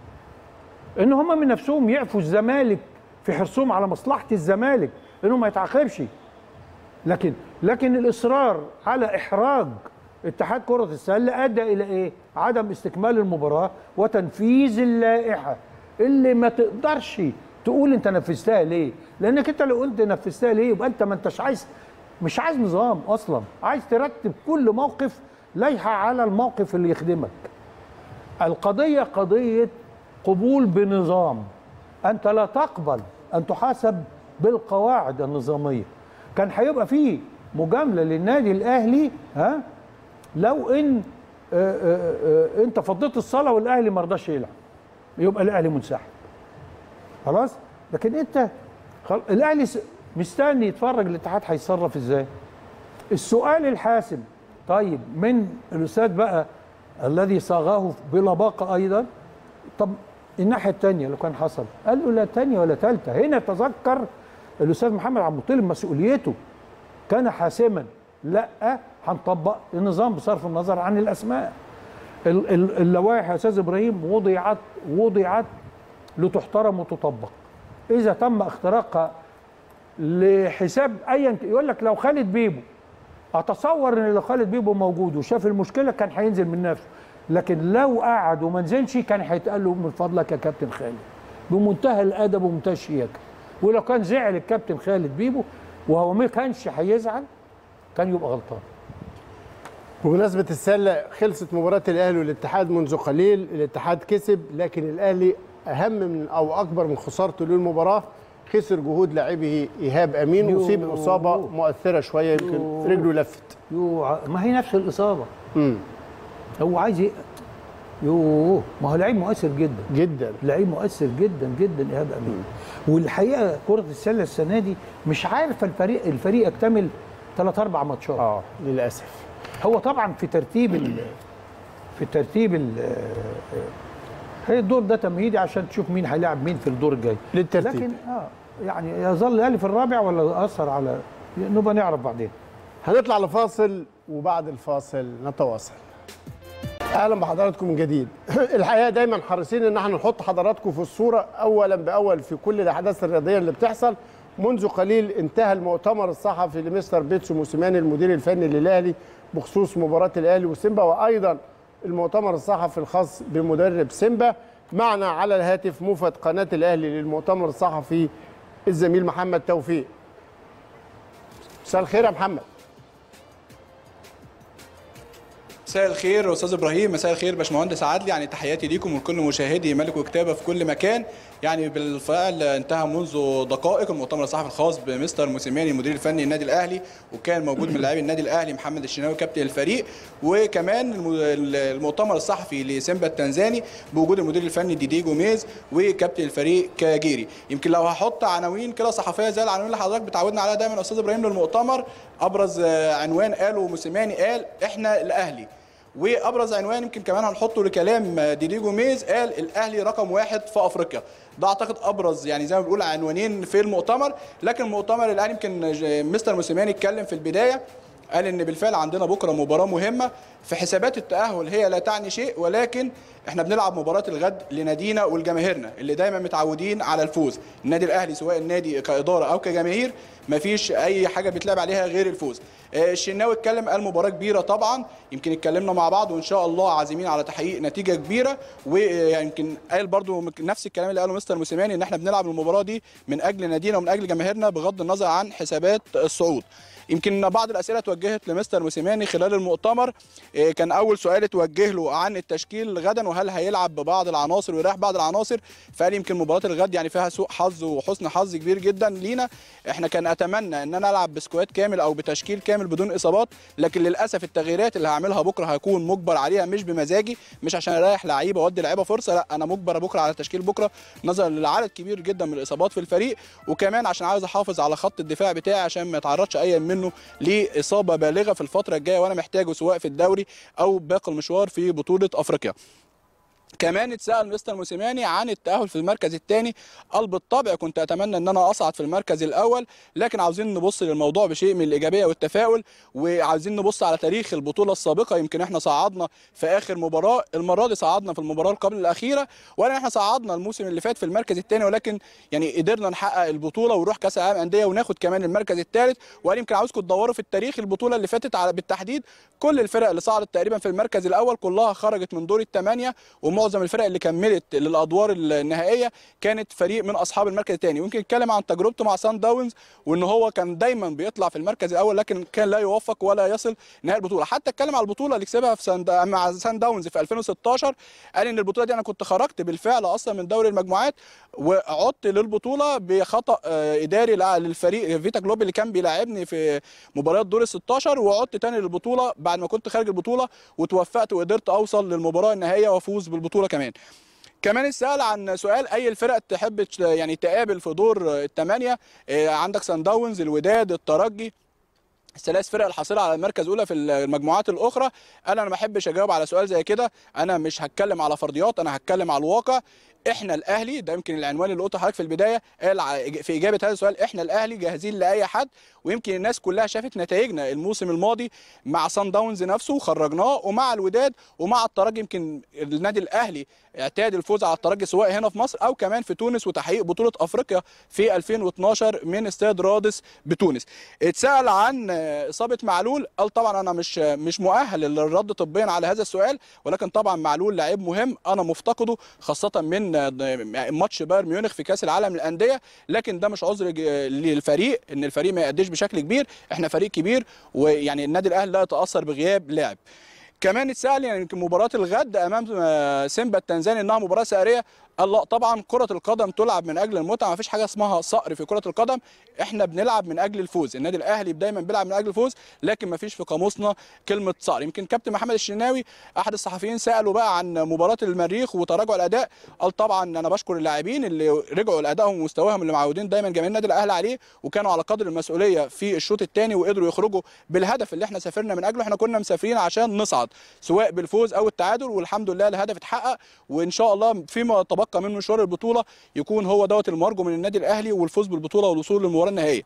ان هم من نفسهم يعفوا الزمالك في حرصهم على مصلحه الزمالك انه ما يتعاقبش لكن لكن الاصرار على احراج اتحاد كره السله ادى الى ايه؟ عدم استكمال المباراه وتنفيذ اللائحه اللي ما تقدرش تقول انت نفذتها ليه؟ لانك انت لو قلت نفذتها ليه يبقى انت ما انتش عايز مش عايز نظام اصلا، عايز ترتب كل موقف لائحه على الموقف اللي يخدمك. القضيه قضيه قبول بنظام انت لا تقبل ان تحاسب بالقواعد النظاميه كان هيبقى فيه مجامله للنادي الاهلي ها لو ان آه، آه، آه، انت فضيت الصلاه والاهلي ما رضاش يلعب يبقى الاهلي منسحب خلاص لكن انت خل... الاهلي س- مستني يتفرج الاتحاد هيتصرف ازاي السؤال الحاسم طيب من الاستاذ بقى الذي صاغه بلباقه ايضا طب الناحيه الثانيه لو كان حصل قال له لا ثانيه ولا ثالثه هنا تذكر الاستاذ محمد عبد المطلب مسؤوليته كان حاسما لا هنطبق النظام بصرف النظر عن الاسماء ال- ال- اللوائح يا استاذ ابراهيم وضعت وضعت لتحترم وتطبق اذا تم اختراقها لحساب ايا ك- يقول لك لو خالد بيبو اتصور ان لو خالد بيبو موجود وشاف المشكله كان هينزل من نفسه لكن لو قعد وما نزلش كان هيتقال له من فضلك يا كابتن خالد بمنتهى الادب ومنتهى الشياكه ولو كان زعل الكابتن خالد بيبو وهو ما كانش هيزعل كان يبقى غلطان بمناسبة السلة خلصت مباراة الأهلي والاتحاد منذ قليل الاتحاد كسب لكن الأهلي أهم من أو أكبر من خسارته للمباراة خسر جهود لاعبه إيهاب أمين يو. وأصيب إصابة مؤثرة شوية يمكن يو. رجله لفت يو ع- ما هي نفس الاصابه مم. هو عايز ي... يوه ما هو لعيب مؤثر جدا جدا لعيب مؤثر جدا جدا ايهاب امين والحقيقه كره السله السنه دي مش عارف الفريق الفريق يكتمل ثلاث اربع ماتشات اه للأسف هو طبعا في ترتيب ال في ترتيب ال هي الدور ده تمهيدي عشان تشوف مين هيلاعب مين في الدور الجاي للترتيب. لكن اه يعني يظل الاهلي في الرابع ولا اثر على نبقى نعرف بعدين هنطلع لفاصل وبعد الفاصل نتواصل اهلا بحضراتكم من جديد الحقيقه دايما حريصين ان احنا نحط حضراتكم في الصوره اولا باول في كل الاحداث الرياضيه اللي بتحصل منذ قليل انتهى المؤتمر الصحفي لمستر بيتسو موسيماني المدير الفني للاهلي بخصوص مباراه الاهلي وسيمبا وايضا المؤتمر الصحفي الخاص بمدرب سيمبا معنا على الهاتف موفد قناه الاهلي للمؤتمر الصحفي الزميل محمد توفيق مساء الخير يا محمد مساء الخير استاذ ابراهيم مساء الخير باشمهندس عادل يعني تحياتي ليكم ولكل مشاهدي ملك وكتابه في كل مكان يعني بالفعل انتهى منذ دقائق المؤتمر الصحفي الخاص بمستر موسيماني المدير الفني للنادي الاهلي وكان موجود من لاعبي النادي الاهلي محمد الشناوي كابتن الفريق وكمان الم- المؤتمر الصحفي لسيمبا التنزاني بوجود المدير الفني ديدي جوميز وكابتن الفريق كاجيري يمكن لو هحط عناوين كده صحفيه زي العناوين اللي حضرتك بتعودنا عليها دايما يا استاذ ابراهيم للمؤتمر ابرز آه، عنوان قاله موسيماني قال احنا الاهلي وابرز عنوان يمكن كمان هنحطه لكلام ديدي جوميز قال الاهلي رقم واحد في افريقيا ده اعتقد ابرز يعني زي ما بنقول عنوانين في المؤتمر لكن مؤتمر الاهلي يمكن ج- مستر موسيماني اتكلم في البدايه قال ان بالفعل عندنا بكره مباراه مهمه في حسابات التاهل هي لا تعني شيء ولكن احنا بنلعب مباراه الغد لنادينا ولجماهيرنا اللي دايما متعودين على الفوز النادي الاهلي سواء النادي كاداره او كجماهير مفيش اي حاجه بيتلعب عليها غير الفوز آه، الشناوي اتكلم قال مباراه كبيره طبعا يمكن اتكلمنا مع بعض وان شاء الله عازمين على تحقيق نتيجه كبيره ويمكن قال برضو نفس الكلام اللي قاله مستر موسيماني ان احنا بنلعب المباراه دي من اجل نادينا ومن اجل جماهيرنا بغض النظر عن حسابات الصعود يمكن بعض الاسئله توجهت لمستر موسيماني خلال المؤتمر إيه، كان اول سؤال اتوجه له عن التشكيل غدا وهل هيلعب ببعض العناصر ويريح بعض العناصر فقال يمكن مباراه الغد يعني فيها سوء حظ وحسن حظ كبير جدا لينا احنا كان اتمنى ان انا العب بسكواد كامل او بتشكيل كامل بدون اصابات لكن للاسف التغييرات اللي هعملها بكره هكون مجبر عليها مش بمزاجي مش عشان اريح لعيبه وادي لعيبه فرصه لا انا مجبر بكره على تشكيل بكره نظرا لعدد كبير جدا من الاصابات في الفريق وكمان عشان عاوز احافظ على خط الدفاع بتاعي عشان ما يتعرضش اي منه لاصابه بالغه في الفتره الجايه وانا محتاجه سواء في الدوري او باقي المشوار في بطوله افريقيا كمان اتسال مستر موسيماني عن التاهل في المركز الثاني قال بالطبع كنت اتمنى ان انا اصعد في المركز الاول لكن عاوزين نبص للموضوع بشيء من الايجابيه والتفاؤل وعاوزين نبص على تاريخ البطوله السابقه يمكن احنا صعدنا في اخر مباراه المره دي صعدنا في المباراه اللي قبل الاخيره ولا احنا صعدنا الموسم اللي فات في المركز الثاني ولكن يعني قدرنا نحقق البطوله ونروح كاس العالم انديه وناخد كمان المركز الثالث وقال يمكن عاوزكم تدوروا في التاريخ البطوله اللي فاتت على بالتحديد كل الفرق اللي صعدت تقريبا في المركز الاول كلها خرجت من دور الثمانيه ومعظم الفرق اللي كملت للادوار النهائيه كانت فريق من اصحاب المركز الثاني ويمكن نتكلم عن تجربته مع سان داونز وان هو كان دايما بيطلع في المركز الاول لكن كان لا يوفق ولا يصل نهائي البطوله حتى اتكلم على البطوله اللي كسبها في سان دا- مع سان داونز في 2016 قال ان البطوله دي انا كنت خرجت بالفعل اصلا من دوري المجموعات وعدت للبطوله بخطا آه، اداري لع- للفريق فيتا جلوب اللي كان بيلاعبني في مباريات دور ال 16 وعدت تاني للبطوله بعد ما كنت خارج البطوله وتوفقت وقدرت اوصل للمباراه النهائيه وافوز بالبطوله كمان كمان اتسال عن سؤال اي الفرق تحب تش- يعني تقابل في دور الثمانيه آه، عندك سان داونز الوداد الترجي الثلاث فرق الحاصله على المركز الاولى في المجموعات الاخرى انا انا ما بحبش اجاوب على سؤال زي كده انا مش هتكلم على فرضيات انا هتكلم على الواقع احنا الاهلي ده يمكن العنوان اللي قلته لحضرتك في البدايه قال ع- في اجابه هذا السؤال احنا الاهلي جاهزين لاي حد ويمكن الناس كلها شافت نتائجنا الموسم الماضي مع سان داونز نفسه خرجناه ومع الوداد ومع الترجي يمكن النادي الاهلي اعتاد الفوز على الترجي سواء هنا في مصر او كمان في تونس وتحقيق بطوله افريقيا في 2012 من استاد رادس بتونس اتسال عن اصابه معلول قال طبعا انا مش مش مؤهل للرد طبيا على هذا السؤال ولكن طبعا معلول لعيب مهم انا مفتقده خاصه من ماتش بايرن ميونخ في كاس العالم للانديه لكن ده مش عذر ج- للفريق ان الفريق ما يأديش بشكل كبير احنا فريق كبير ويعني النادي الاهلي لا يتاثر بغياب لاعب كمان اتسال يعني يمكن مباراه الغد امام آه، سيمبا التنزاني انها مباراه ساريه قال لا طبعا كره القدم تلعب من اجل المتعه ما فيش حاجه اسمها صقر في كره القدم احنا بنلعب من اجل الفوز النادي الاهلي دايما بيلعب من اجل الفوز لكن ما فيش في قاموسنا كلمه صقر يمكن كابتن محمد الشناوي احد الصحفيين سالوا بقى عن مباراه المريخ وتراجع الاداء قال طبعا انا بشكر اللاعبين اللي رجعوا لادائهم ومستواهم اللي معودين دايما جماهير النادي الاهلي عليه وكانوا على قدر المسؤوليه في الشوط الثاني وقدروا يخرجوا بالهدف اللي احنا سافرنا من اجله احنا كنا مسافرين عشان نصعد سواء بالفوز او التعادل والحمد لله الهدف اتحقق وان شاء الله فيما تبقى من مشوار البطوله يكون هو دوت المرجو من النادي الاهلي والفوز بالبطوله والوصول للمباراه النهائيه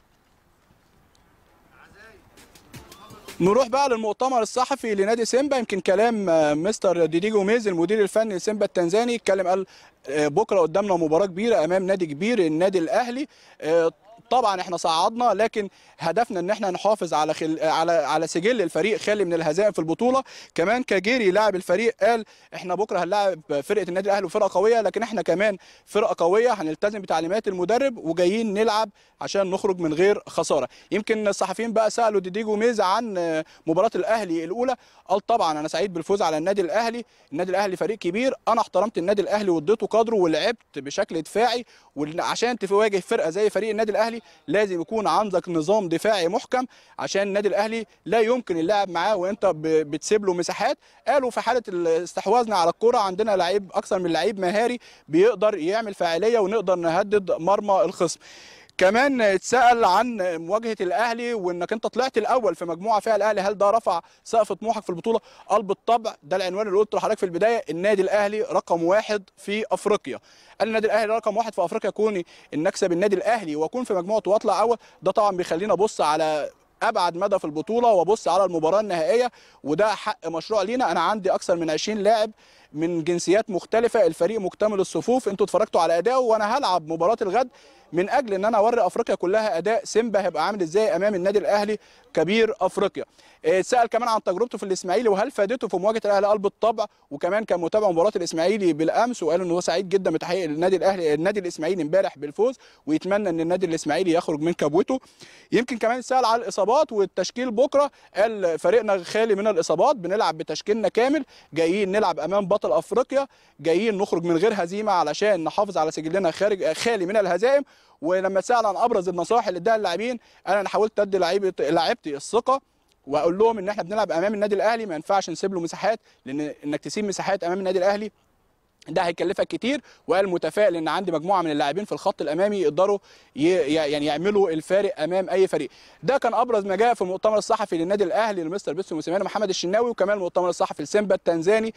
نروح بقى للمؤتمر الصحفي لنادي سيمبا يمكن كلام آه، مستر ديدي جوميز المدير الفني لسيمبا التنزاني اتكلم قال آه، بكره قدامنا مباراه كبيره امام نادي كبير النادي الاهلي آه، طبعا احنا صعدنا لكن هدفنا ان احنا نحافظ على خل... على على سجل الفريق خالي من الهزائم في البطوله كمان كاجيري لاعب الفريق قال احنا بكره هنلاعب فرقه النادي الاهلي وفرقه قويه لكن احنا كمان فرقه قويه هنلتزم بتعليمات المدرب وجايين نلعب عشان نخرج من غير خساره يمكن الصحفيين بقى سالوا ديدي جوميز عن آه، مباراه الاهلي الاولى قال طبعا انا سعيد بالفوز على النادي الاهلي النادي الاهلي فريق كبير انا احترمت النادي الاهلي واديته قدره ولعبت بشكل دفاعي وعشان تواجه فرقه زي فريق النادي الاهلي لازم يكون عندك نظام دفاعي محكم عشان النادي الاهلي لا يمكن اللعب معاه وانت ب- بتسيب له مساحات قالوا في حاله ال- استحواذنا على الكره عندنا لعيب اكثر من لعيب مهاري بيقدر يعمل فاعليه ونقدر نهدد مرمى الخصم كمان اتسال عن مواجهه الاهلي وانك انت طلعت الاول في مجموعه فيها الاهلي هل ده رفع سقف طموحك في البطوله قال بالطبع ده العنوان اللي قلته لحضرتك في البدايه النادي الاهلي رقم واحد في افريقيا قال النادي الاهلي رقم واحد في افريقيا كوني ان اكسب النادي الاهلي واكون في مجموعه واطلع اول ده طبعا بيخلينا ابص على ابعد مدى في البطوله وابص على المباراه النهائيه وده حق مشروع لينا انا عندي اكثر من 20 لاعب من جنسيات مختلفه الفريق مكتمل الصفوف انتوا اتفرجتوا على اداؤه وانا هلعب مباراه الغد من اجل ان انا اوري افريقيا كلها اداء سيمبا هيبقى عامل ازاي امام النادي الاهلي كبير افريقيا آه، سال كمان عن تجربته في الاسماعيلي وهل فادته في مواجهه الاهلي قال بالطبع وكمان كان متابع مباراه الاسماعيلي بالامس وقال ان هو سعيد جدا بتحقيق النادي الاهلي النادي الاسماعيلي امبارح بالفوز ويتمنى ان النادي الاسماعيلي يخرج من كبوته يمكن كمان سال على الاصابات والتشكيل بكره قال فريقنا خالي من الاصابات بنلعب بتشكيلنا كامل جايين نلعب امام بطل افريقيا جايين نخرج من غير هزيمه علشان نحافظ على سجلنا خارج خالي من الهزائم ولما سال عن ابرز النصائح اللي اداها اللاعبين انا أنا حاولت ادي لعيبه لاعبتي الثقه واقول لهم ان احنا بنلعب امام النادي الاهلي ما ينفعش نسيب له مساحات لان انك تسيب مساحات امام النادي الاهلي ده هيكلفك كتير وقال متفائل ان عندي مجموعه من اللاعبين في الخط الامامي يقدروا ي... يعني يعملوا الفارق امام اي فريق ده كان ابرز ما جاء في المؤتمر الصحفي للنادي الاهلي لمستر بيتسو موسيماني محمد الشناوي وكمان المؤتمر الصحفي لسيمبا التنزاني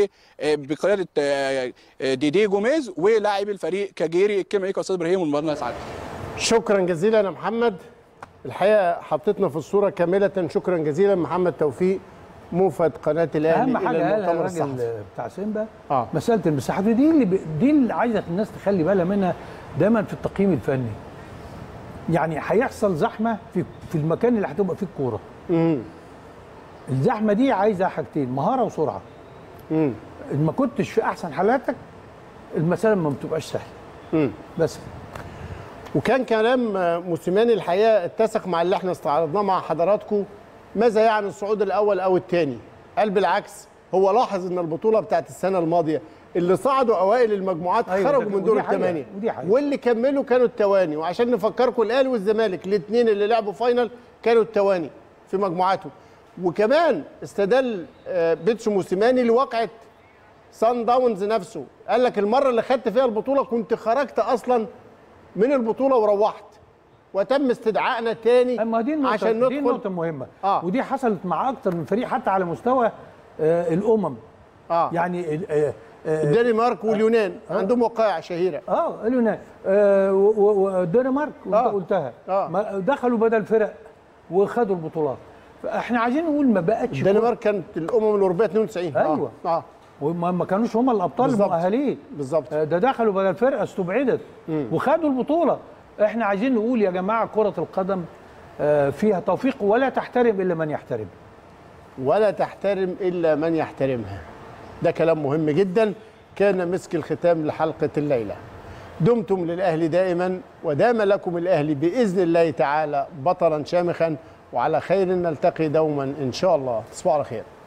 وبقياده ديدي جوميز ولاعب الفريق كاجيري الكلمه ليك يا استاذ ابراهيم والمباراه سعاده شكرا جزيلا يا محمد الحقيقه حطيتنا في الصوره كامله شكرا جزيلا محمد توفيق موفد قناه الاهلي اهم إلى حاجه قالها المؤتمر الصحفي الراجل بتاع سيمبا آه. مساله المساحات ودي اللي ب... دي اللي عايزه الناس تخلي بالها منها دايما في التقييم الفني يعني هيحصل زحمه في في المكان اللي هتبقى فيه الكوره الزحمه دي عايزه حاجتين مهاره وسرعه امم ما كنتش في احسن حالاتك المساله ما بتبقاش سهله بس وكان كلام موسيماني الحقيقه اتسق مع اللي احنا استعرضناه مع حضراتكم ماذا يعني الصعود الاول او الثاني قال بالعكس هو لاحظ ان البطوله بتاعت السنه الماضيه اللي صعدوا اوائل المجموعات أيوة، خرجوا ده- من دور ودي حقيقة، الثمانيه ودي حقيقة. واللي كملوا كانوا التواني وعشان نفكركم الاهلي والزمالك الاثنين اللي لعبوا فاينل كانوا التواني في مجموعاتهم وكمان استدل آه، بيتسو موسيماني لواقعه سان داونز نفسه قال لك المره اللي خدت فيها البطوله كنت خرجت اصلا من البطوله وروحت وتم استدعائنا تاني ما دي النقطة عشان دي ندخل النقطة مهمة آه. ودي حصلت مع أكتر من فريق حتى على مستوى آه الأمم آه. يعني ال- آه آه الدنمارك واليونان عندهم وقائع شهيره اه اليونان آه و- و- والدنمارك وانت آه. قلتها آه. ما- دخلوا بدل فرق وخدوا البطولات فاحنا عايزين نقول ما بقتش الدنمارك كانت الامم الاوروبيه 92 ايوه اه وما ما كانوش هم الابطال بالظبط. المؤهلين بالظبط ده دخلوا بدل فرقه استبعدت وخدوا البطوله احنا عايزين نقول يا جماعه كره القدم آه، فيها توفيق ولا تحترم الا من يحترم ولا تحترم الا من يحترمها ده كلام مهم جدا كان مسك الختام لحلقه الليله دمتم للاهلي دائما ودام لكم الاهلي باذن الله تعالى بطلا شامخا وعلى خير نلتقي دوما ان شاء الله تصبحوا على خير